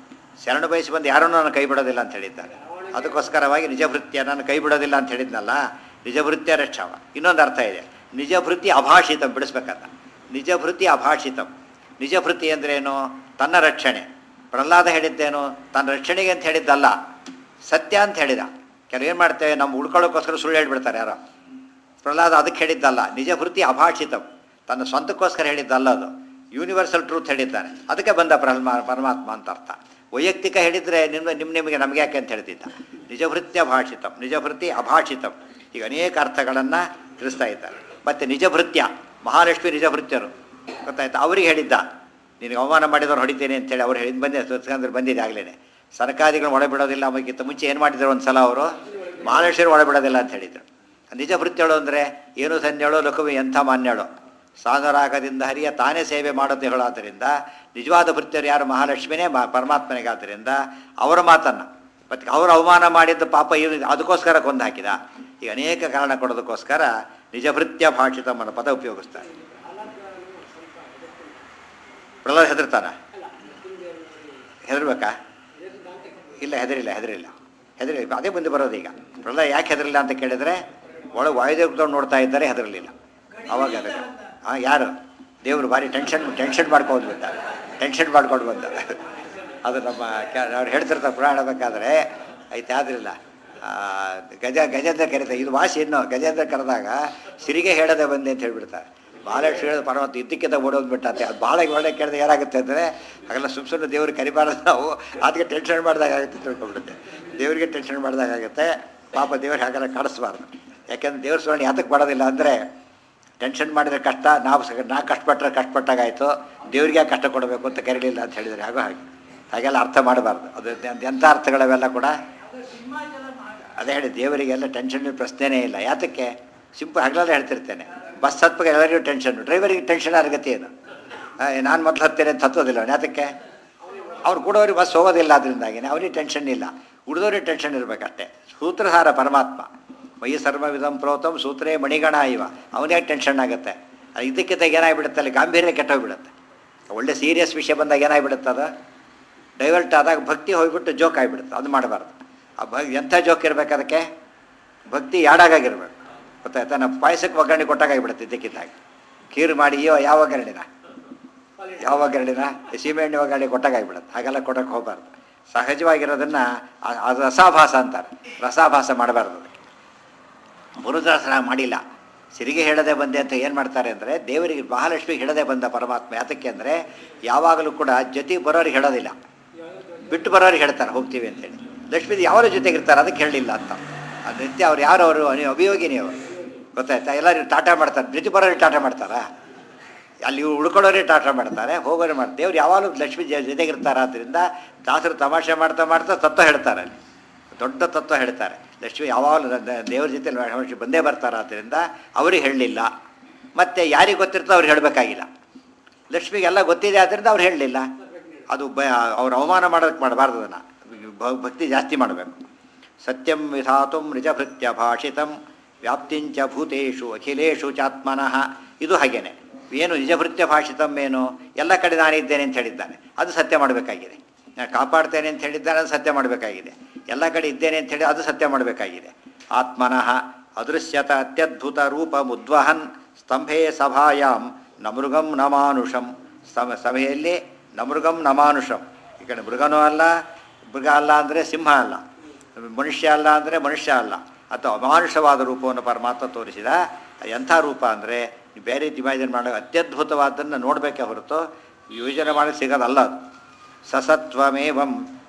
ಶರಣ ಬಯಸಿ ಬಂದು ಯಾರನ್ನೂ ನಾನು ಕೈ ಬಿಡೋದಿಲ್ಲ ಅಂತ ಹೇಳಿದ್ದಾರೆ ಅದಕ್ಕೋಸ್ಕರವಾಗಿ ನಿಜಭೃತ್ಯ ನಾನು ಕೈ ಬಿಡೋದಿಲ್ಲ ಅಂತ ಹೇಳಿದ್ನಲ್ಲ ನಿಜಭೃತ್ಯ ರಕ್ಷವ ಇನ್ನೊಂದು ಅರ್ಥ ಇದೆ ನಿಜಭೃತಿ ಅಭಾಷಿತಂ ಬಿಡಿಸ್ಬೇಕಂತ ನಿಜಭೃತಿ ಅಭಾಷಿತಂ ನಿಜಭೃತಿ ಅಂದ್ರೇನು ತನ್ನ ರಕ್ಷಣೆ ಪ್ರಹ್ಲಾದ ಹೇಳಿದ್ದೇನು ತನ್ನ ರಕ್ಷಣೆಗೆ ಅಂತ ಹೇಳಿದ್ದಲ್ಲ ಸತ್ಯ ಅಂತ ಹೇಳಿದ ಕೆಲವು ಏನು ಮಾಡ್ತೇವೆ ನಮ್ಮ ಉಳ್ಕೊಳ್ಳೋಕ್ಕೋಸ್ಕರ ಸುಳ್ಳು ಹೇಳ್ಬಿಡ್ತಾರೆ ಯಾರೋ ಪ್ರಹ್ಲಾದ ಅದಕ್ಕೆ ಹೇಳಿದ್ದಲ್ಲ ನಿಜಭೃತಿ ಅಭಾಷಿತಂ ತನ್ನ ಸ್ವಂತಕ್ಕೋಸ್ಕರ ಹೇಳಿದ್ದಲ್ಲ ಅದು ಯೂನಿವರ್ಸಲ್ ಟ್ರೂತ್ ಹೇಳಿದ್ದಾನೆ ಅದಕ್ಕೆ ಬಂದ ಪ್ರಹ್ಮ ಪರಮಾತ್ಮ ಅಂತ ಅರ್ಥ ವೈಯಕ್ತಿಕ ಹೇಳಿದರೆ ನಿಮ್ಮ ನಿಮ್ಮ ನಿಮಗೆ ನಮಗೆ ಯಾಕೆ ಅಂತ ಹೇಳ್ತಿದ್ದ ನಿಜಭೃತ್ಯ ಭಾಷಿತಂ ನಿಜಭೃತಿ ಅಭಾಷಿತಂ ಈಗ ಅನೇಕ ಅರ್ಥಗಳನ್ನು ತಿಳಿಸ್ತಾ ಇದ್ದಾರೆ ಮತ್ತು ನಿಜಭೃತ್ಯ ಮಹಾಲಕ್ಷ್ಮಿ ನಿಜಭೃತ್ಯರು ಗೊತ್ತಾಯ್ತಾ ಅವರಿಗೆ ಹೇಳಿದ್ದ ನಿನಗೆ ಅವಮಾನ ಮಾಡಿದವ್ರು ಹೊಡಿತೇನೆ ಅಂತೇಳಿ ಅವ್ರು ಹೇಳಿದ್ ಬಂದೆ ಸ್ವಚ್ಛಂದ್ರೆ ಬಂದಿದೆ ಆಗಲೇ ಸರ್ಕಾರಿಗಳು ಒಳಬಿಡೋದಿಲ್ಲ ಅವಕ್ಕಿಂತ ಮುಂಚೆ ಏನು ಮಾಡಿದ್ರು ಒಂದು ಸಲ ಅವರು ಮಹಾಲಕ್ಷ್ಮಿ ಒಳಬಿಡೋದಿಲ್ಲ ಅಂತ ಹೇಳಿದರು ನಿಜ ಭೃತ್ಯಳು ಅಂದರೆ ಏನು ಸನ್ಯಳು ಲಕುವಿ ಎಂಥ ಮಾನ್ಯಳು ಸಾಗರಾಗದಿಂದ ಹರಿಯ ತಾನೇ ಸೇವೆ ಮಾಡೋದು ಹೇಳೋದರಿಂದ ನಿಜವಾದ ಭೃತ್ಯರು ಯಾರು ಮಹಾಲಕ್ಷ್ಮಿನೇ ಮಾ ಪರಮಾತ್ಮನಿಗಾದ್ದರಿಂದ ಅವರ ಮಾತನ್ನು ಮತ್ತು ಅವರು ಅವಮಾನ ಮಾಡಿದ್ದ ಪಾಪ ಇವ್ರು ಅದಕ್ಕೋಸ್ಕರ ಕೊಂದು ಹಾಕಿದ ಈಗ ಅನೇಕ ಕಾರಣ ಕೊಡೋದಕ್ಕೋಸ್ಕರ ನಿಜಭೃತ್ಯ ಭಾಷಿತಂ ಅನ್ನೋ ಪದ ಉಪಯೋಗಿಸ್ತಾರೆ ಪ್ರಹ್ಲಾದ್ ಹೆದರ್ತಾನ ಹೆದರ್ಬೇಕಾ ಇಲ್ಲ ಹೆದರಿಲ್ಲ ಹೆದರಿಲ್ಲ ಹೆದರಿ ಅದೇ ಮುಂದೆ ಬರೋದು ಈಗ ಪ್ರಹ್ಲಾದ್ ಯಾಕೆ ಹೆದರಿಲ್ಲ ಅಂತ ಕೇಳಿದರೆ ಒಳಗೆ ವಾಯುದೇವ್ರದವ್ರು ನೋಡ್ತಾ ಇದ್ದಾರೆ ಹೆದರಲಿಲ್ಲ ಅವಾಗ ಹೆದರ ಹಾಂ ಯಾರು ದೇವರು ಭಾರಿ ಟೆನ್ಷನ್ ಟೆನ್ಷನ್ ಮಾಡ್ಕೊಂಡು ಬಂದ ಟೆನ್ಷನ್ ಮಾಡ್ಕೊಂಡು ಬಂದ ಅದು ನಮ್ಮ ಕ್ಯಾ- ಅವ್ರು ಹೇಳ್ತಿರ್ತಾರೆ ಪುರಾಣ ಬೇಕಾದ್ರೆ ಐತೆ ಆದ್ರಿಲ್ಲ ಆ, ಗಜ ಗಜೇಂದ್ರ ಕರೀತಾರೆ ಇದು ವಾಸಿ ಇನ್ನು ಗಜೇಂದ್ರ ಕರೆದಾಗ ಸಿರಿಗೆ ಹೇಳದೆ ಬಂದೆ ಅಂತ ಹೇಳ್ಬಿಡ್ತಾರೆ ಮಹಾಲಕ್ಷ್ಮಿ ಹೇಳಿದ ಪರಮಾತ್ಮ ಇದ್ದಕ್ಕಿಂತ ಓಡೋದು ಬಿಟ್ಟಂತೆ ಅದು ಭಾಳ ಒಳ್ಳೆ ಕೇಳಿದ್ರೆ ಏನಾಗುತ್ತೆ ಅಂದರೆ ಹಾಗೆಲ್ಲ ಸುಮ್ಮ ಸುಮ್ಮನೆ ದೇವ್ರಿಗೆ ಕರಿಬಾರ್ದು ನಾವು ಅದಕ್ಕೆ ಟೆನ್ಷನ್ ಮಾಡಿದಾಗ ಆಗುತ್ತೆ ತಿಳ್ಕೊಂಡ್ಬಿಡುತ್ತೆ ದೇವರಿಗೆ ಟೆನ್ಷನ್ ಮಾಡಿದಾಗ ಆಗುತ್ತೆ ಪಾಪ ದೇವ್ರಿಗೆ ಹಾಗೆಲ್ಲ ಕಾಡಿಸ್ಬಾರ್ದು ಯಾಕೆಂದ್ರೆ ದೇವ್ರ ಸ್ಮರಣೆ ಯಾತಕ್ಕೆ ಮಾಡೋದಿಲ್ಲ ಅಂದರೆ ಟೆನ್ಷನ್ ಮಾಡಿದರೆ ಕಷ್ಟ ನಾವು ಸ- ನಾ ಕಷ್ಟಪಟ್ಟರೆ ಕಷ್ಟಪಟ್ಟಾಗಾಯಿತು ದೇವ್ರಿಗೆ ಯಾಕೆ ಕಷ್ಟ ಕೊಡಬೇಕು ಅಂತ ಕರೀಲಿಲ್ಲ ಅಂತ ಹೇಳಿದರೆ ಹಾಗೋ ಹಾಗೆ ಹಾಗೆಲ್ಲ ಅರ್ಥ ಮಾಡಬಾರ್ದು ಅದು ಎಂತ- ಎಂಥ ಅರ್ಥಗಳವೆಲ್ಲ ಕೂಡ ಅದೇ ಹೇಳಿ ದೇವರಿಗೆಲ್ಲ ಟೆನ್ಷನ್ ಪ್ರಶ್ನೆನೇ ಇಲ್ಲ ಯಾತಕ್ಕೆ ಸಿಂಪಲ್ ಹಗಲೆಲ್ಲ ಹೇಳ್ತಿರ್ತೇನೆ ಬಸ್ ಹತ್ಬೇಕು ಎಲ್ಲರಿಗೂ ಟೆನ್ಷನ್ ಡ್ರೈವರಿಗೆ ಟೆನ್ಷನ್ ಆಗತ್ತೆ ಏನು ನಾನು ಮೊದಲು ಹತ್ತೇನೆ ಅಂತ ಹತ್ತೋದಿಲ್ಲ ಅವ್ನು ಯಾತಕ್ಕೆ ಅವ್ರು ಕೊಡೋರಿಗೆ ಬಸ್ ಹೋಗೋದಿಲ್ಲ ಅದರಿಂದಾಗಿನೇ ಅವನಿಗೆ ಟೆನ್ಷನ್ ಇಲ್ಲ ಉಳಿದವ್ರಿಗೆ ಟೆನ್ಷನ್ ಇರಬೇಕಷ್ಟೇ ಸೂತ್ರಧಾರ ಪರಮಾತ್ಮ ಮೈ ಸರ್ವವಿಧಂ ಪ್ರೋತಂ ಸೂತ್ರೇ ಮಣಿಗಣ ಇವ ಅವನೇ ಟೆನ್ಷನ್ ಆಗುತ್ತೆ ಅದು ಇದಕ್ಕಿಂತ ಏನಾಗ್ಬಿಡುತ್ತೆ ಅಲ್ಲಿ ಗಾಂಭೀರ್ಯ ಕೆಟ್ಟೋಗ್ಬಿಡುತ್ತೆ ಒಳ್ಳೆ ಸೀರಿಯಸ್ ವಿಷಯ ಬಂದಾಗ ಏನಾಗ್ಬಿಡುತ್ತೆ ಅದು ಡೈವರ್ಟ್ ಆದಾಗ ಭಕ್ತಿ ಹೋಗ್ಬಿಟ್ಟು ಜೋಕ್ ಆಗಿಬಿಡುತ್ತೆ ಅದು ಮಾಡಬಾರ್ದು ಆ ಭ ಎಂಥ ಜೋಕ್ ಇರಬೇಕು ಅದಕ್ಕೆ ಭಕ್ತಿ ಯಾಡಾಗಿರ್ಬೇಕು ಗೊತ್ತಾಯ್ತಾ ನಾವು ಪಾಯಸಕ್ಕೆ ಒಗ್ಗರಣೆ ಕೊಟ್ಟಾಗಿಬಿಡುತ್ತೆ ಇದಕ್ಕಿದ್ದಾಗ ಖೀರು ಮಾಡಿ ಅಯ್ಯೋ ಯಾವ ಒಗ್ಗರಣೆನ ಯಾವ ಒಗ್ಗರಣೆನ ಸೀಮೆಎಣ್ಣೆ ಒಗ್ಗರಣೆ ಕೊಟ್ಟಾಗಿಬಿಡುತ್ತೆ ಹಾಗೆಲ್ಲ ಕೊಡೋಕೆ ಹೋಗಬಾರ್ದು ಸಹಜವಾಗಿರೋದನ್ನು ಆ- ಅದು ರಸಾಭಾಸ ಅಂತಾರೆ ರಸಾಭಾಸ ಮಾಡಬಾರ್ದು ಅದಕ್ಕೆ ಮುರುದಾಸನ ಮಾಡಿಲ್ಲ ಸಿರಿಗೆ ಹೇಳದೆ ಬಂದೆ ಅಂತ ಏನು ಮಾಡ್ತಾರೆ ಅಂದರೆ ದೇವರಿಗೆ ಮಹಾಲಕ್ಷ್ಮಿಗೆ ಹೇಳದೆ ಬಂದ ಪರಮಾತ್ಮ ಯಾತಕ್ಕೆ ಅಂದರೆ ಯಾವಾಗಲೂ ಕೂಡ ಜೊತೆಗೆ ಬರೋರಿಗೆ ಹೇಳೋದಿಲ್ಲ ಬಿಟ್ಟು ಬರೋರಿಗೆ ಹೇಳ್ತಾರೆ ಹೋಗ್ತೀವಿ ಅಂತೇಳಿ ಲಕ್ಷ್ಮೀ ಯಾವಾಗ ಜೊತೆಗೆ ಇರ್ತಾರೆ ಅದಕ್ಕೆ ಹೇಳಲಿಲ್ಲ ಅಂತ ಅದು ನಿತ್ಯ ಅವ್ರು ಯಾರವರು ನೀವು ಅಭಿಯೋಗಿನಿ ಅವರು ಗೊತ್ತಾಯ್ತಾ ಎಲ್ಲರೂ ಟಾಟಾ ಮಾಡ್ತಾರೆ ಜೊತೆ ಬರೋರಿಗೆ ಟಾಟಾ ಮಾಡ್ತಾರಾ ಅಲ್ಲಿ ಉಳ್ಕೊಳ್ಳೋರೇ ಟಾಟಾ ಮಾಡ್ತಾರೆ ಹೋಗೋರು ಮಾಡ್ತಾರೆ ದೇವ್ರು ಯಾವಾಗಲೂ ಲಕ್ಷ್ಮೀ ಜ- ಜೊತೆಗಿರ್ತಾರೆ ಆದ್ದರಿಂದ ದಾಸರು ತಮಾಷೆ ಮಾಡ್ತಾ ಮಾಡ್ತಾ ತತ್ವ ಹೇಳ್ತಾರೆ ಅಲ್ಲಿ ದೊಡ್ಡ ತತ್ವ ಹೇಳ್ತಾರೆ ಲಕ್ಷ್ಮಿ ಯಾವಾಗಲೂ ದ- ದ- ದೇವ್ರ ಜೊತೆ ಲಕ್ಷ್ಮಿ ಬಂದೇ ಬರ್ತಾರೆ ಆದ್ದರಿಂದ ಅವ್ರಿಗೆ ಹೇಳಲಿಲ್ಲ ಮತ್ತು ಯಾರಿಗೆ ಗೊತ್ತಿರ್ತೋ ಅವ್ರು ಹೇಳಬೇಕಾಗಿಲ್ಲ ಲಕ್ಷ್ಮಿಗೆಲ್ಲ ಗೊತ್ತಿದೆ ಆದ್ದರಿಂದ ಅವ್ರು ಹೇಳಲಿಲ್ಲ ಅದು ಬ ಅವ್ರು ಅವಮಾನ ಮಾಡೋದಕ್ಕೆ ಮಾಡಬಾರ್ದು ಅದನ್ನು ಭ- ಭಕ್ತಿ ಜಾಸ್ತಿ ಮಾಡಬೇಕು ಸತ್ಯಂ ವಿಧಾತು ನಿಜಭೃತ್ಯ ಭಾಷಿತಂ ವ್ಯಾಪ್ತಿಂಚ ಭೂತೇಶು ಅಖಿಲೇಶು ಚಾತ್ಮನಃ ಇದು ಹಾಗೇನೆ ಏನು ನಿಜಭೃತ್ಯ ಭಾಷಿತಂ ಏನು ಎಲ್ಲ ಕಡೆ ನಾನಿದ್ದೇನೆ ಅಂತ ಹೇಳಿದ್ದಾನೆ ಅದು ಸತ್ಯ ಮಾಡಬೇಕಾಗಿದೆ ನಾನು ಕಾಪಾಡ್ತೇನೆ ಅಂತ ಹೇಳಿದ್ದಾನೆ ಅದು ಸತ್ಯ ಮಾಡಬೇಕಾಗಿದೆ ಎಲ್ಲ ಕಡೆ ಇದ್ದೇನೆ ಅಂತ ಹೇಳಿ ಅದು ಸತ್ಯ ಮಾಡಬೇಕಾಗಿದೆ ಆತ್ಮನಃ ಅದೃಶ್ಯತ ಅತ್ಯದ್ಭುತ ರೂಪ ಮುದ್ವಹನ್ ಸ್ತಂಭೆ ಸಭಾಯಾಂ ನಮೃಗಂ ನಮಾನುಷಂ ಸಮ ಸಭೆಯಲ್ಲಿ ನಮೃಗಂ ನಮಾನುಷಂ ಈ ಕಡೆ ಮೃಗನೂ ಅಲ್ಲ ಮೃಗ ಅಲ್ಲ ಅಂದರೆ ಸಿಂಹ ಅಲ್ಲ ಮನುಷ್ಯ ಅಲ್ಲ ಅಂದರೆ ಮನುಷ್ಯ ಅಲ್ಲ ಅಥವಾ ಅಮಾನುಷವಾದ ರೂಪವನ್ನು ಪರಮಾತ್ಮ ತೋರಿಸಿದ ಎಂಥ ರೂಪ ಅಂದರೆ ಬೇರೆ ಇಮ್ಯಾಜಿನ್ ಮಾಡೋ ಅತ್ಯದ್ಭುತವಾದ್ದನ್ನು ನೋಡಬೇಕೇ ಹೊರತು ಯೋಜನೆ ಮಾಡಿ ಸಿಗೋದಲ್ಲ ಅದು ಸಸತ್ವಮೇವಂ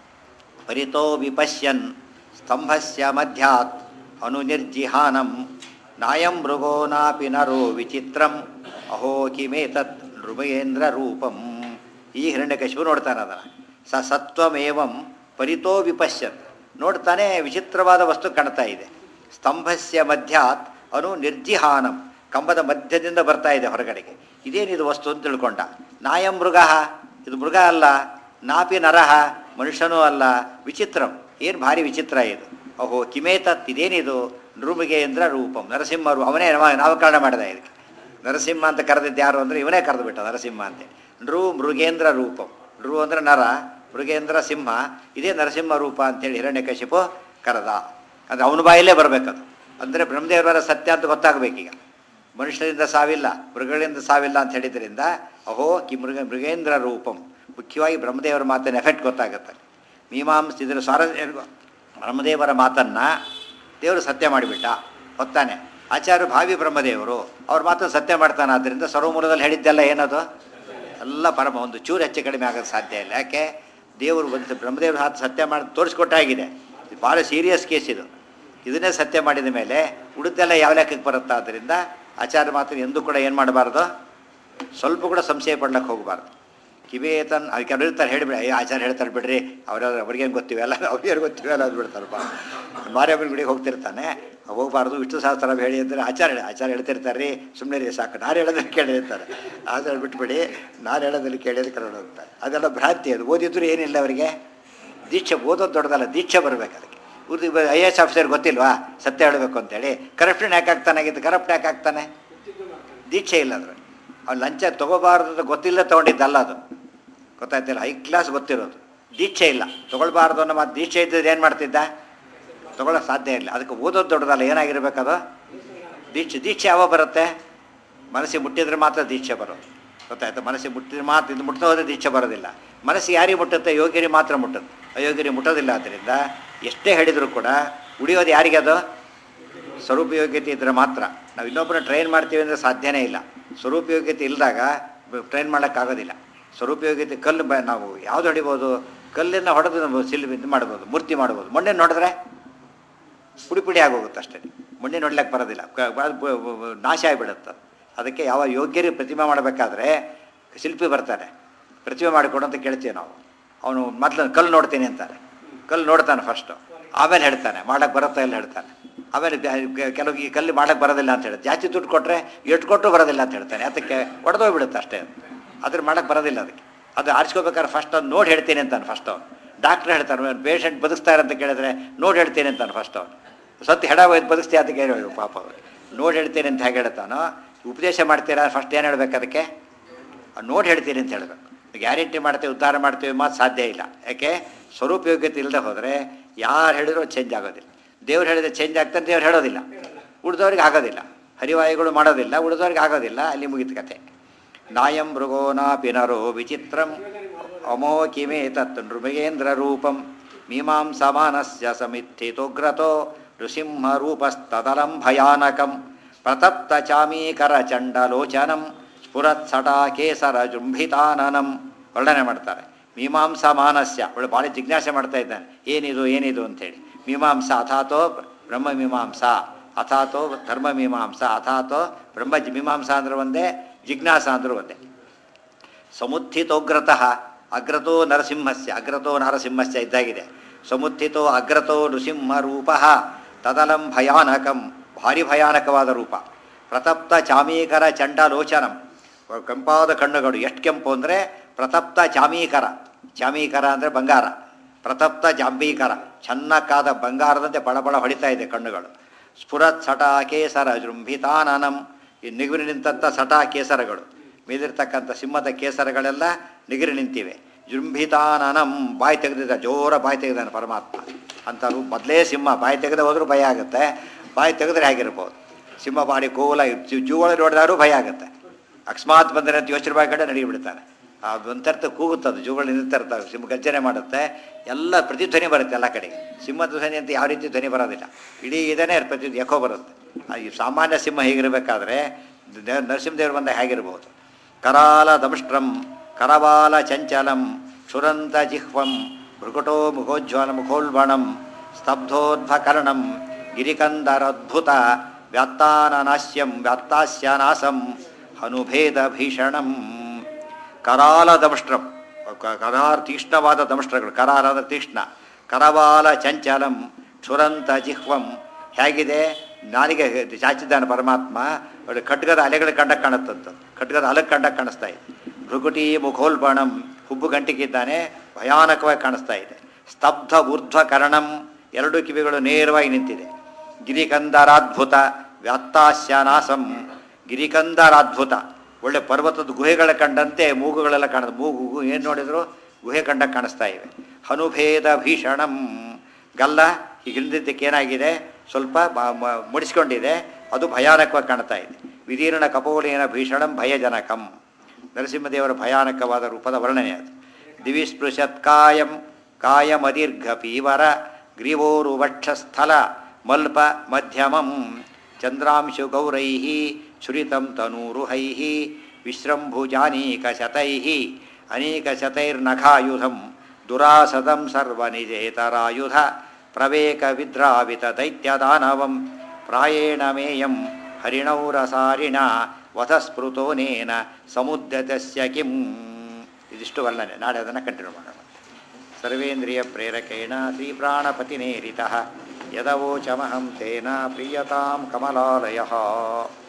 ಪರಿತೋ ವಿಪಶ್ಯನ್ ಸ್ತಂಭಸ್ಯ ಮಧ್ಯಾತ್ ಅನುನಿರ್ಜಿಹಾನಂ ನಾಯಂ ಮೃಗೋ ನಾಪಿ ನರೋ ವಿಚಿತ್ರಂ ಅಹೋ ಕಿಮೇತತ್ ನೃಮಯೇಂದ್ರ ರೂಪಂ ಈ ಹಿರಣ್ಯಕಶಿಪು ನೋಡ್ತಾನೆ ಅದನ್ನು ಸ ಸತ್ವಮೇವಂ ಪರಿತೋ ವಿಪಶ್ಯನ್ ನೋಡ್ತಾನೆ ವಿಚಿತ್ರವಾದ ವಸ್ತು ಕಾಣ್ತಾ ಇದೆ ಸ್ತಂಭಸ್ಯ ಮಧ್ಯಾತ್ ಅನು ನಿರ್ಜಿಹಾನಂ ಕಂಬದ ಮಧ್ಯದಿಂದ ಬರ್ತಾ ಇದೆ ಹೊರಗಡೆಗೆ ಇದೇನಿದು ವಸ್ತು ಅಂತ ತಿಳ್ಕೊಂಡ ನಾಯಂ ಮೃಗ ಇದು ಮೃಗ ಅಲ್ಲ ನಾಪಿ ನರಹ ಮನುಷ್ಯನೂ ಅಲ್ಲ ವಿಚಿತ್ರಂ ಏನು ಭಾರಿ ವಿಚಿತ್ರ ಇದು ಅಹೋ ಕಿಮೇತತ್ ಇದೇನಿದು ನೃಮಗೇಂದ್ರ ರೂಪಂ ನರಸಿಂಹ ರೂ ಅವನೇ ನಾಮ- ನಾಮಕರಣ ಮಾಡಿದ ಇದಕ್ಕೆ ನರಸಿಂಹ ಅಂತ ಕರೆದಿದ್ದು ಯಾರು ಅಂದರೆ ಇವನೇ ಕರೆದು ಬಿಟ್ಟ ನರಸಿಂಹ ಅಂತ ನೃ ಮೃಗೇಂದ್ರ ರೂಪಂ ನೃ ಅಂದರೆ ನರ ಮೃಗೇಂದ್ರ ಸಿಂಹ ಇದೇ ನರಸಿಂಹ ರೂಪ ಅಂತೇಳಿ ಹಿರಣ್ಯಕಶಿಪು ಕರೆದ ಅಂದರೆ ಅವನ ಬಾಯಲ್ಲೇ ಬರಬೇಕದು ಅಂದರೆ ಬ್ರಹ್ಮದೇವರ ಸತ್ಯ ಅಂತ ಗೊತ್ತಾಗಬೇಕೀಗ ಮನುಷ್ಯರಿಂದ ಸಾವಿಲ್ಲ ಮೃಗಗಳಿಂದ ಸಾವಿಲ್ಲ ಅಂತ ಹೇಳಿದ್ರಿಂದ ಅಹೋ ಕಿ ಮೃಗ ಮೃಗೇಂದ್ರ ರೂಪಂ ಮುಖ್ಯವಾಗಿ ಬ್ರಹ್ಮದೇವರ ಮಾತಿನ ಎಫೆಕ್ಟ್ ಗೊತ್ತಾಗುತ್ತೆ ಮೀಮಾಂಸ ಇದರ ಸ್ವಾರಸ್ಯ ಬ್ರಹ್ಮದೇವರ ಮಾತನ್ನು ದೇವರು ಸತ್ಯ ಮಾಡಿಬಿಟ್ಟ ಹೊತ್ತಾನೆ ಆಚಾರ್ಯ ಭಾವಿ ಬ್ರಹ್ಮದೇವರು ಅವ್ರ ಮಾತನ್ನು ಸತ್ಯ ಮಾಡ್ತಾನೆ ಆದ್ದರಿಂದ ಸರ್ವಮೂಲದಲ್ಲಿ ಹೇಳಿದ್ದೆಲ್ಲ ಏನದು ಎಲ್ಲ ಪರಮ ಒಂದು ಚೂರು ಹೆಚ್ಚು ಕಡಿಮೆ ಆಗೋದು ಸಾಧ್ಯ ಇಲ್ಲ ಯಾಕೆ ದೇವರು ಒಂದು ಬ್ರಹ್ಮದೇವ್ರ ಹಾತು ಸತ್ಯ ಮಾಡಿ ತೋರಿಸ್ಕೊಟ್ಟಾಗಿದೆ ಇದು ಭಾಳ ಸೀರಿಯಸ್ ಕೇಸ್ ಇದು ಇದನ್ನೇ ಸತ್ಯ ಮಾಡಿದ ಮೇಲೆ ಉಳಿದೆಲ್ಲ ಯಾವ ಲೆಕ್ಕಕ್ಕೆ ಬರುತ್ತಾ ಆದ್ದರಿಂದ ಆಚಾರ್ಯ ಮಾತನ್ನು ಎಂದೂ ಕೂಡ ಏನು ಮಾಡಬಾರ್ದು ಸ್ವಲ್ಪ ಕೂಡ ಸಂಶಯ ಪಡ್ಲಕ್ಕೆ ಹೋಗಬಾರ್ದು ಕಿವೇತನ್ ಅದಕ್ಕೆ ಅವ್ರು ಇರ್ತಾರೆ ಹೇಳಿಬಿಡಿ ಅಯ್ಯೋ ಆಚಾರ್ಯ ಹೇಳ್ತಾರೆ ಬಿಡ್ರಿ ಅವ್ರವ್ರು ಅವ್ರಿಗೇನು ಗೊತ್ತಿವೆಲ್ಲ ಅವ್ರಿಗೆ ಗೊತ್ತಿವೆಲ್ಲ ಅದು ಬಿಡ್ತಾರಪ್ಪ ಮಾರ್ಯಮ್ಮನ ಗುಡಿಗೆ ಹೋಗ್ತಿರ್ತಾನೆ ಹೋಗಬಾರ್ದು ವಿಷ್ಣು ಸಹಸ್ರ ಹೇಳಿ ಅಂದರೆ ಆಚಾರ್ಯ ಆಚಾರ್ಯ ಹೇಳ್ತಿರ್ತಾರೆ ರೀ ಸುಮ್ಮನೆ ರೀ ಸಾಕು ನಾನು ಹೇಳೋದನ್ನು ಕೇಳಿ ಇರ್ತಾರೆ ಆಚಾರ್ಯ ಬಿಟ್ಬಿಡಿ ನಾನು ಹೇಳೋದಲ್ಲಿ ಕೇಳಿದ್ರೆ ಕರೋಣ ಹೋಗ್ತಾರೆ ಅದೆಲ್ಲ ಭ್ರಾಂತಿ ಅದು ಓದಿದ್ರು ಏನಿಲ್ಲ ಅವರಿಗೆ ದೀಕ್ಷೆ ಓದೋದು ದೊಡ್ಡದಲ್ಲ ದೀಕ್ಷೆ ಬರಬೇಕು ಅದಕ್ಕೆ ಇವ್ರದ್ದು ಐ ಎ ಎಸ್ ಆಫೀಸರ್ ಗೊತ್ತಿಲ್ವಾ ಸತ್ಯ ಹೇಳಬೇಕು ಅಂತೇಳಿ ಕರಪ್ಷನ್ ಯಾಕೆ ಆಗ್ತಾನೆ ಆಗಿದ್ದು ಕರಪ್ಟ್ ಯಾಕೆ ಆಗ್ತಾನೆ ದೀಕ್ಷೆ ಇಲ್ಲ ಅದ್ರ ಅವ್ನು ಲಂಚ ತೊಗೋಬಾರ್ದು ಅಂತ ಗೊತ್ತಿಲ್ಲ ತೊಗೊಂಡಿದ್ದಲ್ಲ ಅದು ಗೊತ್ತಾಯ್ತಿಲ್ಲ ಹೈ ಕ್ಲಾಸ್ ಗೊತ್ತಿರೋದು ದೀಕ್ಷೆ ಇಲ್ಲ ತೊಗೊಳ್ಬಾರ್ದು ಅನ್ನೋ ಮಾತು ದೀಕ್ಷೆ ಇದ್ದಿದ್ದು ಏನು ಮಾಡ್ತಿದ್ದ ತೊಗೊಳ್ಳೋಕೆ ಸಾಧ್ಯ ಇಲ್ಲ ಅದಕ್ಕೆ ಓದೋದು ದೊಡ್ಡದಲ್ಲ ಏನಾಗಿರ್ಬೇಕದು ದೀಕ್ಷೆ ದೀಕ್ಷೆ ಯಾವಾಗ ಬರುತ್ತೆ ಮನಸ್ಸಿಗೆ ಮುಟ್ಟಿದ್ರೆ ಮಾತ್ರ ದೀಕ್ಷೆ ಬರೋದು ಗೊತ್ತಾಯ್ತು ಮನಸ್ಸಿಗೆ ಮುಟ್ಟಿದ್ರೆ ಮಾತ್ರ ಇದು ಮುಟ್ತಾ ಹೋದ್ರೆ ದೀಕ್ಷೆ ಬರೋದಿಲ್ಲ ಮನಸ್ಸಿಗೆ ಯಾರಿಗೆ ಮುಟ್ಟುತ್ತೆ ಯೋಗ್ಯರಿಗೆ ಮಾತ್ರ ಮುಟ್ಟುತ್ತೆ ಅಯೋಗ್ಯರಿಗೆ ಮುಟ್ಟೋದಿಲ್ಲ ಆದ್ದರಿಂದ ಎಷ್ಟೇ ಹೇಳಿದರೂ ಕೂಡ ಉಳಿಯೋದು ಯಾರಿಗೆ ಅದು ಸ್ವರೂಪ ಯೋಗ್ಯತೆ ಇದ್ದರೆ ಮಾತ್ರ ನಾವು ಇನ್ನೊಬ್ಬರನ್ನ ಟ್ರೈನ್ ಮಾಡ್ತೀವಿ ಅಂದರೆ ಸಾಧ್ಯನೇ ಇಲ್ಲ ಸ್ವರೂಪ ಯೋಗ್ಯತೆ ಇಲ್ಲದಾಗ ಟ್ರೈನ್ ಮಾಡೋಕ್ಕಾಗೋದಿಲ್ಲ ಸ್ವರೂಪ ಯೋಗ್ಯತೆ ಕಲ್ಲು ಬ ನಾವು ಯಾವ್ದು ಹೊಡಿಬೋದು ಕಲ್ಲನ್ನು ಹೊಡೆದು ನಾವು ಸಿಲ್ ಇದು ಮಾಡ್ಬೋದು ಮೂರ್ತಿ ಮಾಡ್ಬೋದು ಮಣ್ಣನ್ನು ಹೊಡೆದ್ರೆ ಪುಡಿ ಪುಡಿ ಆಗೋಗುತ್ತೆ ಅಷ್ಟೇ ಮಣ್ಣಿನ ನೋಡ್ಲಿಕ್ಕೆ ಬರೋದಿಲ್ಲ ಕ- ಬ- ಬ- ಬ- ನಾಶ ಆಗಿಬಿಡುತ್ತೆ ಅದಕ್ಕೆ ಯಾವ ಯೋಗ್ಯರಿಗೆ ಪ್ರತಿಮೆ ಮಾಡಬೇಕಾದ್ರೆ ಶಿಲ್ಪಿ ಬರ್ತಾನೆ ಪ್ರತಿಮೆ ಮಾಡಿಕೊಡು ಅಂತ ಕೇಳ್ತೀವಿ ನಾವು ಅವನು ಮೊದಲು ಕಲ್ಲು ನೋಡ್ತೀನಿ ಅಂತಾನೆ ಕಲ್ಲು ನೋಡ್ತಾನೆ ಫಸ್ಟು ಆಮೇಲೆ ಹೇಳ್ತಾನೆ ಮಾಡಕ್ಕೆ ಬರುತ್ತಾ ಇಲ್ಲ ಹೇಳ್ತಾನೆ ಆಮೇಲೆ ಗ- ಕೆಲವು ಈ ಕಲ್ಲು ಮಾಡಕ್ಕೆ ಬರೋದಿಲ್ಲ ಅಂತ ಹೇಳಿ ಜಾಸ್ತಿ ದುಡ್ಡು ಕೊಟ್ಟರೆ ಎಷ್ಟು ಕೊಟ್ಟರು ಬರೋದಿಲ್ಲ ಅಂತ ಹೇಳ್ತಾನೆ ಅದಕ್ಕೆ ಒಡೆದೋಗ್ಬಿಡುತ್ತೆ ಅಷ್ಟೇ ಅದ್ರ ಮಾಡಕ್ಕೆ ಬರೋದಿಲ್ಲ ಅದಕ್ಕೆ ಅದು ಆರಿಸ್ಕೋಬೇಕಾದ್ರೆ ಫಸ್ಟ್ ಅವ್ನು ನೋಡಿ ಹೇಳ್ತೀನಿ ಅಂತಾನೆ ಫಸ್ಟ್ ಅವನು ಡಾಕ್ಟ್ರ್ ಹೇಳ್ತಾನೆ ಪೇಷಂಟ್ ಬದುಕ್ತಾರೆ ಅಂತ ಕೇಳಿದ್ರೆ ನೋಡಿ ಹೇಳ್ತೀನಿ ಅಂತಾನೆ ಫಸ್ಟ್ ಅವನು ಸತ್ತು ಹೆಡ ಒಯ್ದು ಬದುಕ್ತಿ ಅದಕ್ಕೆ ಏನು ಹೇಳು ಪಾಪ ಅವ್ರು ನೋಡಿ ಹೇಳ್ತೀನಿ ಅಂತ ಹೇಗೆ ಹೇಳ್ತಾನೋ ಉಪದೇಶ ಮಾಡ್ತೀರಾ ಫಸ್ಟ್ ಏನು ಹೇಳ್ಬೇಕು ಅದಕ್ಕೆ ನೋಡಿ ಹೇಳ್ತೀನಿ ಅಂತ ಹೇಳಬೇಕು ಗ್ಯಾರಂಟಿ ಮಾಡ್ತೇವೆ ಉದ್ಧಾರ ಮಾಡ್ತೇವೆ ಮಾತು ಸಾಧ್ಯ ಇಲ್ಲ ಯಾಕೆ ಸ್ವರೂಪಯೋಗ್ಯತೆ ಇಲ್ಲದೆ ಹೋದರೆ ಯಾರು ಹೇಳಿದ್ರು ಚೇಂಜ್ ಆಗೋದಿಲ್ಲ ದೇವ್ರು ಹೇಳಿದ್ರೆ ಚೇಂಜ್ ಆಗ್ತಾನೆ ದೇವ್ರು ಹೇಳೋದಿಲ್ಲ ಉಳಿದವ್ರಿಗೆ ಆಗೋದಿಲ್ಲ ಹರಿವಾಯುಗಳು ಮಾಡೋದಿಲ್ಲ ಉಳಿದವ್ರಿಗೆ ಆಗೋದಿಲ್ಲ ಅಲ್ಲಿ ಮುಗಿದ ಕತೆ ನಾಯಂ ಮೃಗೋನಾಪಿ ನರೋ ವಿಚಿತ್ರಂ ಅಮೋ ಕಿಮೇ ತತ್ ನೃಮಗೇಂದ್ರ ರೂಪಂ ಮೀಮಾಂಸಮಾನಸ್ಯ ಸಮಿಥಿತೋಗ್ರತೋ ನೃಸಿಂಹ ರೂಪಸ್ತದಲಂ ಭಯಾನಕಂ ಪ್ರತಪ್ತ ಚಾಮೀಕರ ಚಂಡಲೋಚನಂ ಸ್ಫುರತ್ ಸಟಾ ಕೇಸರ ಜೃಂಭಿತಾನನಂ ವರ್ಣನೆ ಮಾಡ್ತಾರೆ ಮೀಮಾಂಸಾ ಮಾನಸ್ಯ ಒಳ್ಳೆ ಭಾಳ ಜಿಜ್ಞಾಸೆ ಮಾಡ್ತಾ ಇದ್ದಾನೆ ಏನಿದು ಏನಿದು ಅಂತೇಳಿ ಮೀಮಾಂಸ ಅಥಾತೋ ಬ್ರಹ್ಮ ಮೀಮಾಂಸಾ ಅಥಾತೋ ಧರ್ಮ ಮೀಮಾಂಸಾ ಅಥಾತೋ ಬ್ರಹ್ಮ ಜಿ- ಮೀಮಾಂಸಾ ಅಂದ್ರೆ ಒಂದೇ ಜಿಜ್ಞಾಸ ಅಂದ್ರೆ ಒಂದೇ ಸಮುತ್ಥಿತೋಗ್ರತಃ ಅಗ್ರತೋ ನರಸಿಂಹಸ್ಯ ಅಗ್ರತೋ ನರಸಿಂಹಸ್ಯ ಇದ್ದಾಗಿದೆ ಸಮುತ್ಥಿತೋ ಅಗ್ರತೋ ನೃಸಿಂಹ ರೂಪ ತದಲಂ ಭಯಾನಕಂ ಭಾರಿ ಭಯಾನಕವಾದ ರೂಪ ಪ್ರತಪ್ತ ಚಾಮೀಕರ ಚಂಡಲೋಚನಂ ಕೆಂಪಾದ ಕಣ್ಣುಗಳು ಎಷ್ಟು ಕೆಂಪು ಅಂದರೆ ಪ್ರತಪ್ತ ಚಾಮೀಕರ ಚಾಮೀಕರ ಅಂದರೆ ಬಂಗಾರ ಪ್ರತಪ್ತ ಜಾಂಬೀಕರ ಚೆನ್ನಾಕಾದ ಬಂಗಾರದಂತೆ ಬಳ ಹೊಡಿತಾ ಇದೆ ಕಣ್ಣುಗಳು ಸ್ಫುರತ್ ಸಟ ಕೇಸರ ಜೃಂಭಿತಾನನಂ ಈ ನಿಗುರಿ ನಿಂತಂಥ ಸಟ ಕೇಸರಗಳು ಮೇಲಿರ್ತಕ್ಕಂಥ ಸಿಂಹದ ಕೇಸರಗಳೆಲ್ಲ ನಿಗಿರಿ ನಿಂತಿವೆ ಜೃಂಭಿತಾನನಂ ಬಾಯಿ ತೆಗೆದಿದ್ದ ಜೋರ ಬಾಯಿ ತೆಗೆದಾನೆ ಪರಮಾತ್ಮ ಅಂತ ರೂಪ ಮೊದಲೇ ಸಿಂಹ ಬಾಯಿ ತೆಗೆದ ಹೋದ್ರೂ ಭಯ ಆಗುತ್ತೆ ಬಾಯಿ ತೆಗೆದ್ರೆ ಹೇಗಿರ್ಬೋದು ಸಿಂಹ ಬಾಡಿ ಕೋಲ ಜೂಗಳ ನೋಡಿದಾರು ಭಯ ಆಗುತ್ತೆ ಅಕಸ್ಮಾತ್ ಬಂದರೆ ಅಂತ ಯೋಚನೆ ಬಾಯಿ ಕಡೆ ನಡಿಬಿಡ್ತಾನೆ ಅದು ಒಂಥರ್ಥ ಕೂಗುತ್ತದು ಜೂಗಳು ನಿಂತಿರ್ತವೆ ಸಿಂಹ ಗರ್ಜನೆ ಮಾಡುತ್ತೆ ಎಲ್ಲ ಪ್ರತಿಧ್ವನಿ ಬರುತ್ತೆ ಎಲ್ಲ ಕಡೆಗೆ ಸಿಂಹದ ಧ್ವನಿ ಅಂತ ಯಾವ ರೀತಿ ಧ್ವನಿ ಬರೋದಿಲ್ಲ ಇಡೀ ಇದನ್ನೇ ಪ್ರತಿ ಎಕೋ ಬರುತ್ತೆ ಆ ಈ ಸಾಮಾನ್ಯ ಸಿಂಹ ಹೇಗಿರಬೇಕಾದ್ರೆ ದ- ನರಸಿಂಹದೇವರು ಬಂದ ಹೇಗಿರ್ಬೋದು ಕರಾಲ ದಂಷ್ಟ್ರಂ ಕರವಾಲ ಚಂಚಲಂ ಕ್ಷುರಂತ ಜಿಹ್ವಂ ಭೃಗುಟೋ ಮುಖೋಜ್ವಲ ಮುಖೋಲ್ಬಣಂ ಸ್ತಬ್ಧೋದ್ಭಕರ್ಣಂ ಗಿರಿಕಂದರದ್ಭುತ ವ್ಯಾತ್ತಾನನಾಸ್ಯಂ ವ್ಯಾತ್ತಾಸ್ಯನಾಸಂ ಹನುಭೇದ ಭೀಷಣಂ ಕರಾಲ ದಂಷ್ಟ್ರಂ ಕ- ಕರಾರ್ ತೀಕ್ಷ್ಣವಾದ ದಂಷ್ಟ್ರಗಳು ಕರಾರ ಅಂದರೆ ತೀಕ್ಷ್ಣ ಕರವಾಲ ಚಂಚಲಂ ಕ್ಷುರಂತ ಜಿಹ್ವಂ ಹೇಗಿದೆ ನಾಲಿಗೆ ಚಾಚಿದ್ದಾನೆ ಪರಮಾತ್ಮ ಒಳ್ಳೆ ಖಡ್ಗದ ಅಲೆಗಳು ಕಂಡ ಕಾಣುತ್ತಂತ ಖಡ್ಗದ ಅಲೆ ಕಂಡ ಕಾಣಿಸ್ತಾ ಇದೆ ಭೃಗುಟಿ ಮುಖೋಲ್ಬಣಂ ಹುಬ್ಬು ಗಂಟಿಗಿದ್ದಾನೆ ಭಯಾನಕವಾಗಿ ಕಾಣಿಸ್ತಾ ಇದೆ ಸ್ತಬ್ಧ ಊರ್ಧ್ವ ಕರ್ಣಂ ಎರಡು ಕಿವಿಗಳು ನೇರವಾಗಿ ನಿಂತಿದೆ ಗಿರಿಕಂದರಾದ್ಭುತ ವ್ಯಾತ್ತಾಸ್ಯನಾಸಂ ಗಿರಿಕಂದರಾದ್ಭುತ ಒಳ್ಳೆ ಪರ್ವತದ ಗುಹೆಗಳ ಕಂಡಂತೆ ಮೂಗುಗಳೆಲ್ಲ ಕಾಣ ಮೂಗು ಏನು ನೋಡಿದ್ರು ಗುಹೆ ಕಂಡ ಕಾಣಿಸ್ತಾ ಇವೆ ಹನುಭೇದ ಭೀಷಣಂ ಗಲ್ಲ ಈಗ ಹಿಂದಿದ್ದಕ್ಕೆ ಏನಾಗಿದೆ ಸ್ವಲ್ಪ ಮ- ಮ- ಮುಡಿಸ್ಕೊಂಡಿದೆ ಅದು ಭಯಾನಕವಾಗಿ ಕಾಣ್ತಾ ಇದೆ ವಿದೀರ್ಣ ಕಪೋಲೇನ ಭೀಷಣಂ ಭಯಜನಕಂ ನರಸಿಂಹದೇವರ ಭಯಾನಕವಾದ ರೂಪದ ವರ್ಣನೆ ಅದು ದಿವಿಸ್ಪೃಶತ್ ಕಾಯಂ ಕಾಯಮದೀರ್ಘ ಪೀವರ ಗ್ರೀವೋರು ವಕ್ಷಸ್ಥಲ ಮಲ್ಪ ಮಧ್ಯಮಂ ಚಂದ್ರಾಂಶು ಗೌರೈ ಛುರಿತಂ ತನೂರುಹೈ ವಿಶ್ರಂಭುಜಾನೀಕಶತೈ ಅನೇಕಶತೈರ್ನಖಾಯುಧಂ ದುರಾಸದಂ ಸರ್ವನಿಜೇತರಾಯುಧ ಪ್ರವೇಕ ವಿದ್ರಾವಿತ ದೈತ್ಯದಾನವಂ ಪ್ರಾಯೇಣ ಮೇಯಂ ಹರಿಣೌರಸಾರಿಣ ವಧಸ್ಪೃತೋನೇನ ಸಮುದ್ಯತಸ್ಯ ಕಿಂ ಇದಿಷ್ಟು ವರ್ಣನೆ ನಾಳೆ ಅದನ್ನು ಕಂಟಿನ್ಯೂ ಮಾಡೋಣ ಸರ್ವೇಂದ್ರಿಯ ಪ್ರೇರಕೇಣ ಶ್ರೀಪ್ರಾಣಪತಿನೇರಿತಃ ಯದವೋಚಮಹಂ ತೇನ ಪ್ರೀಯತಾಂ ಕಮಲಾಲಯ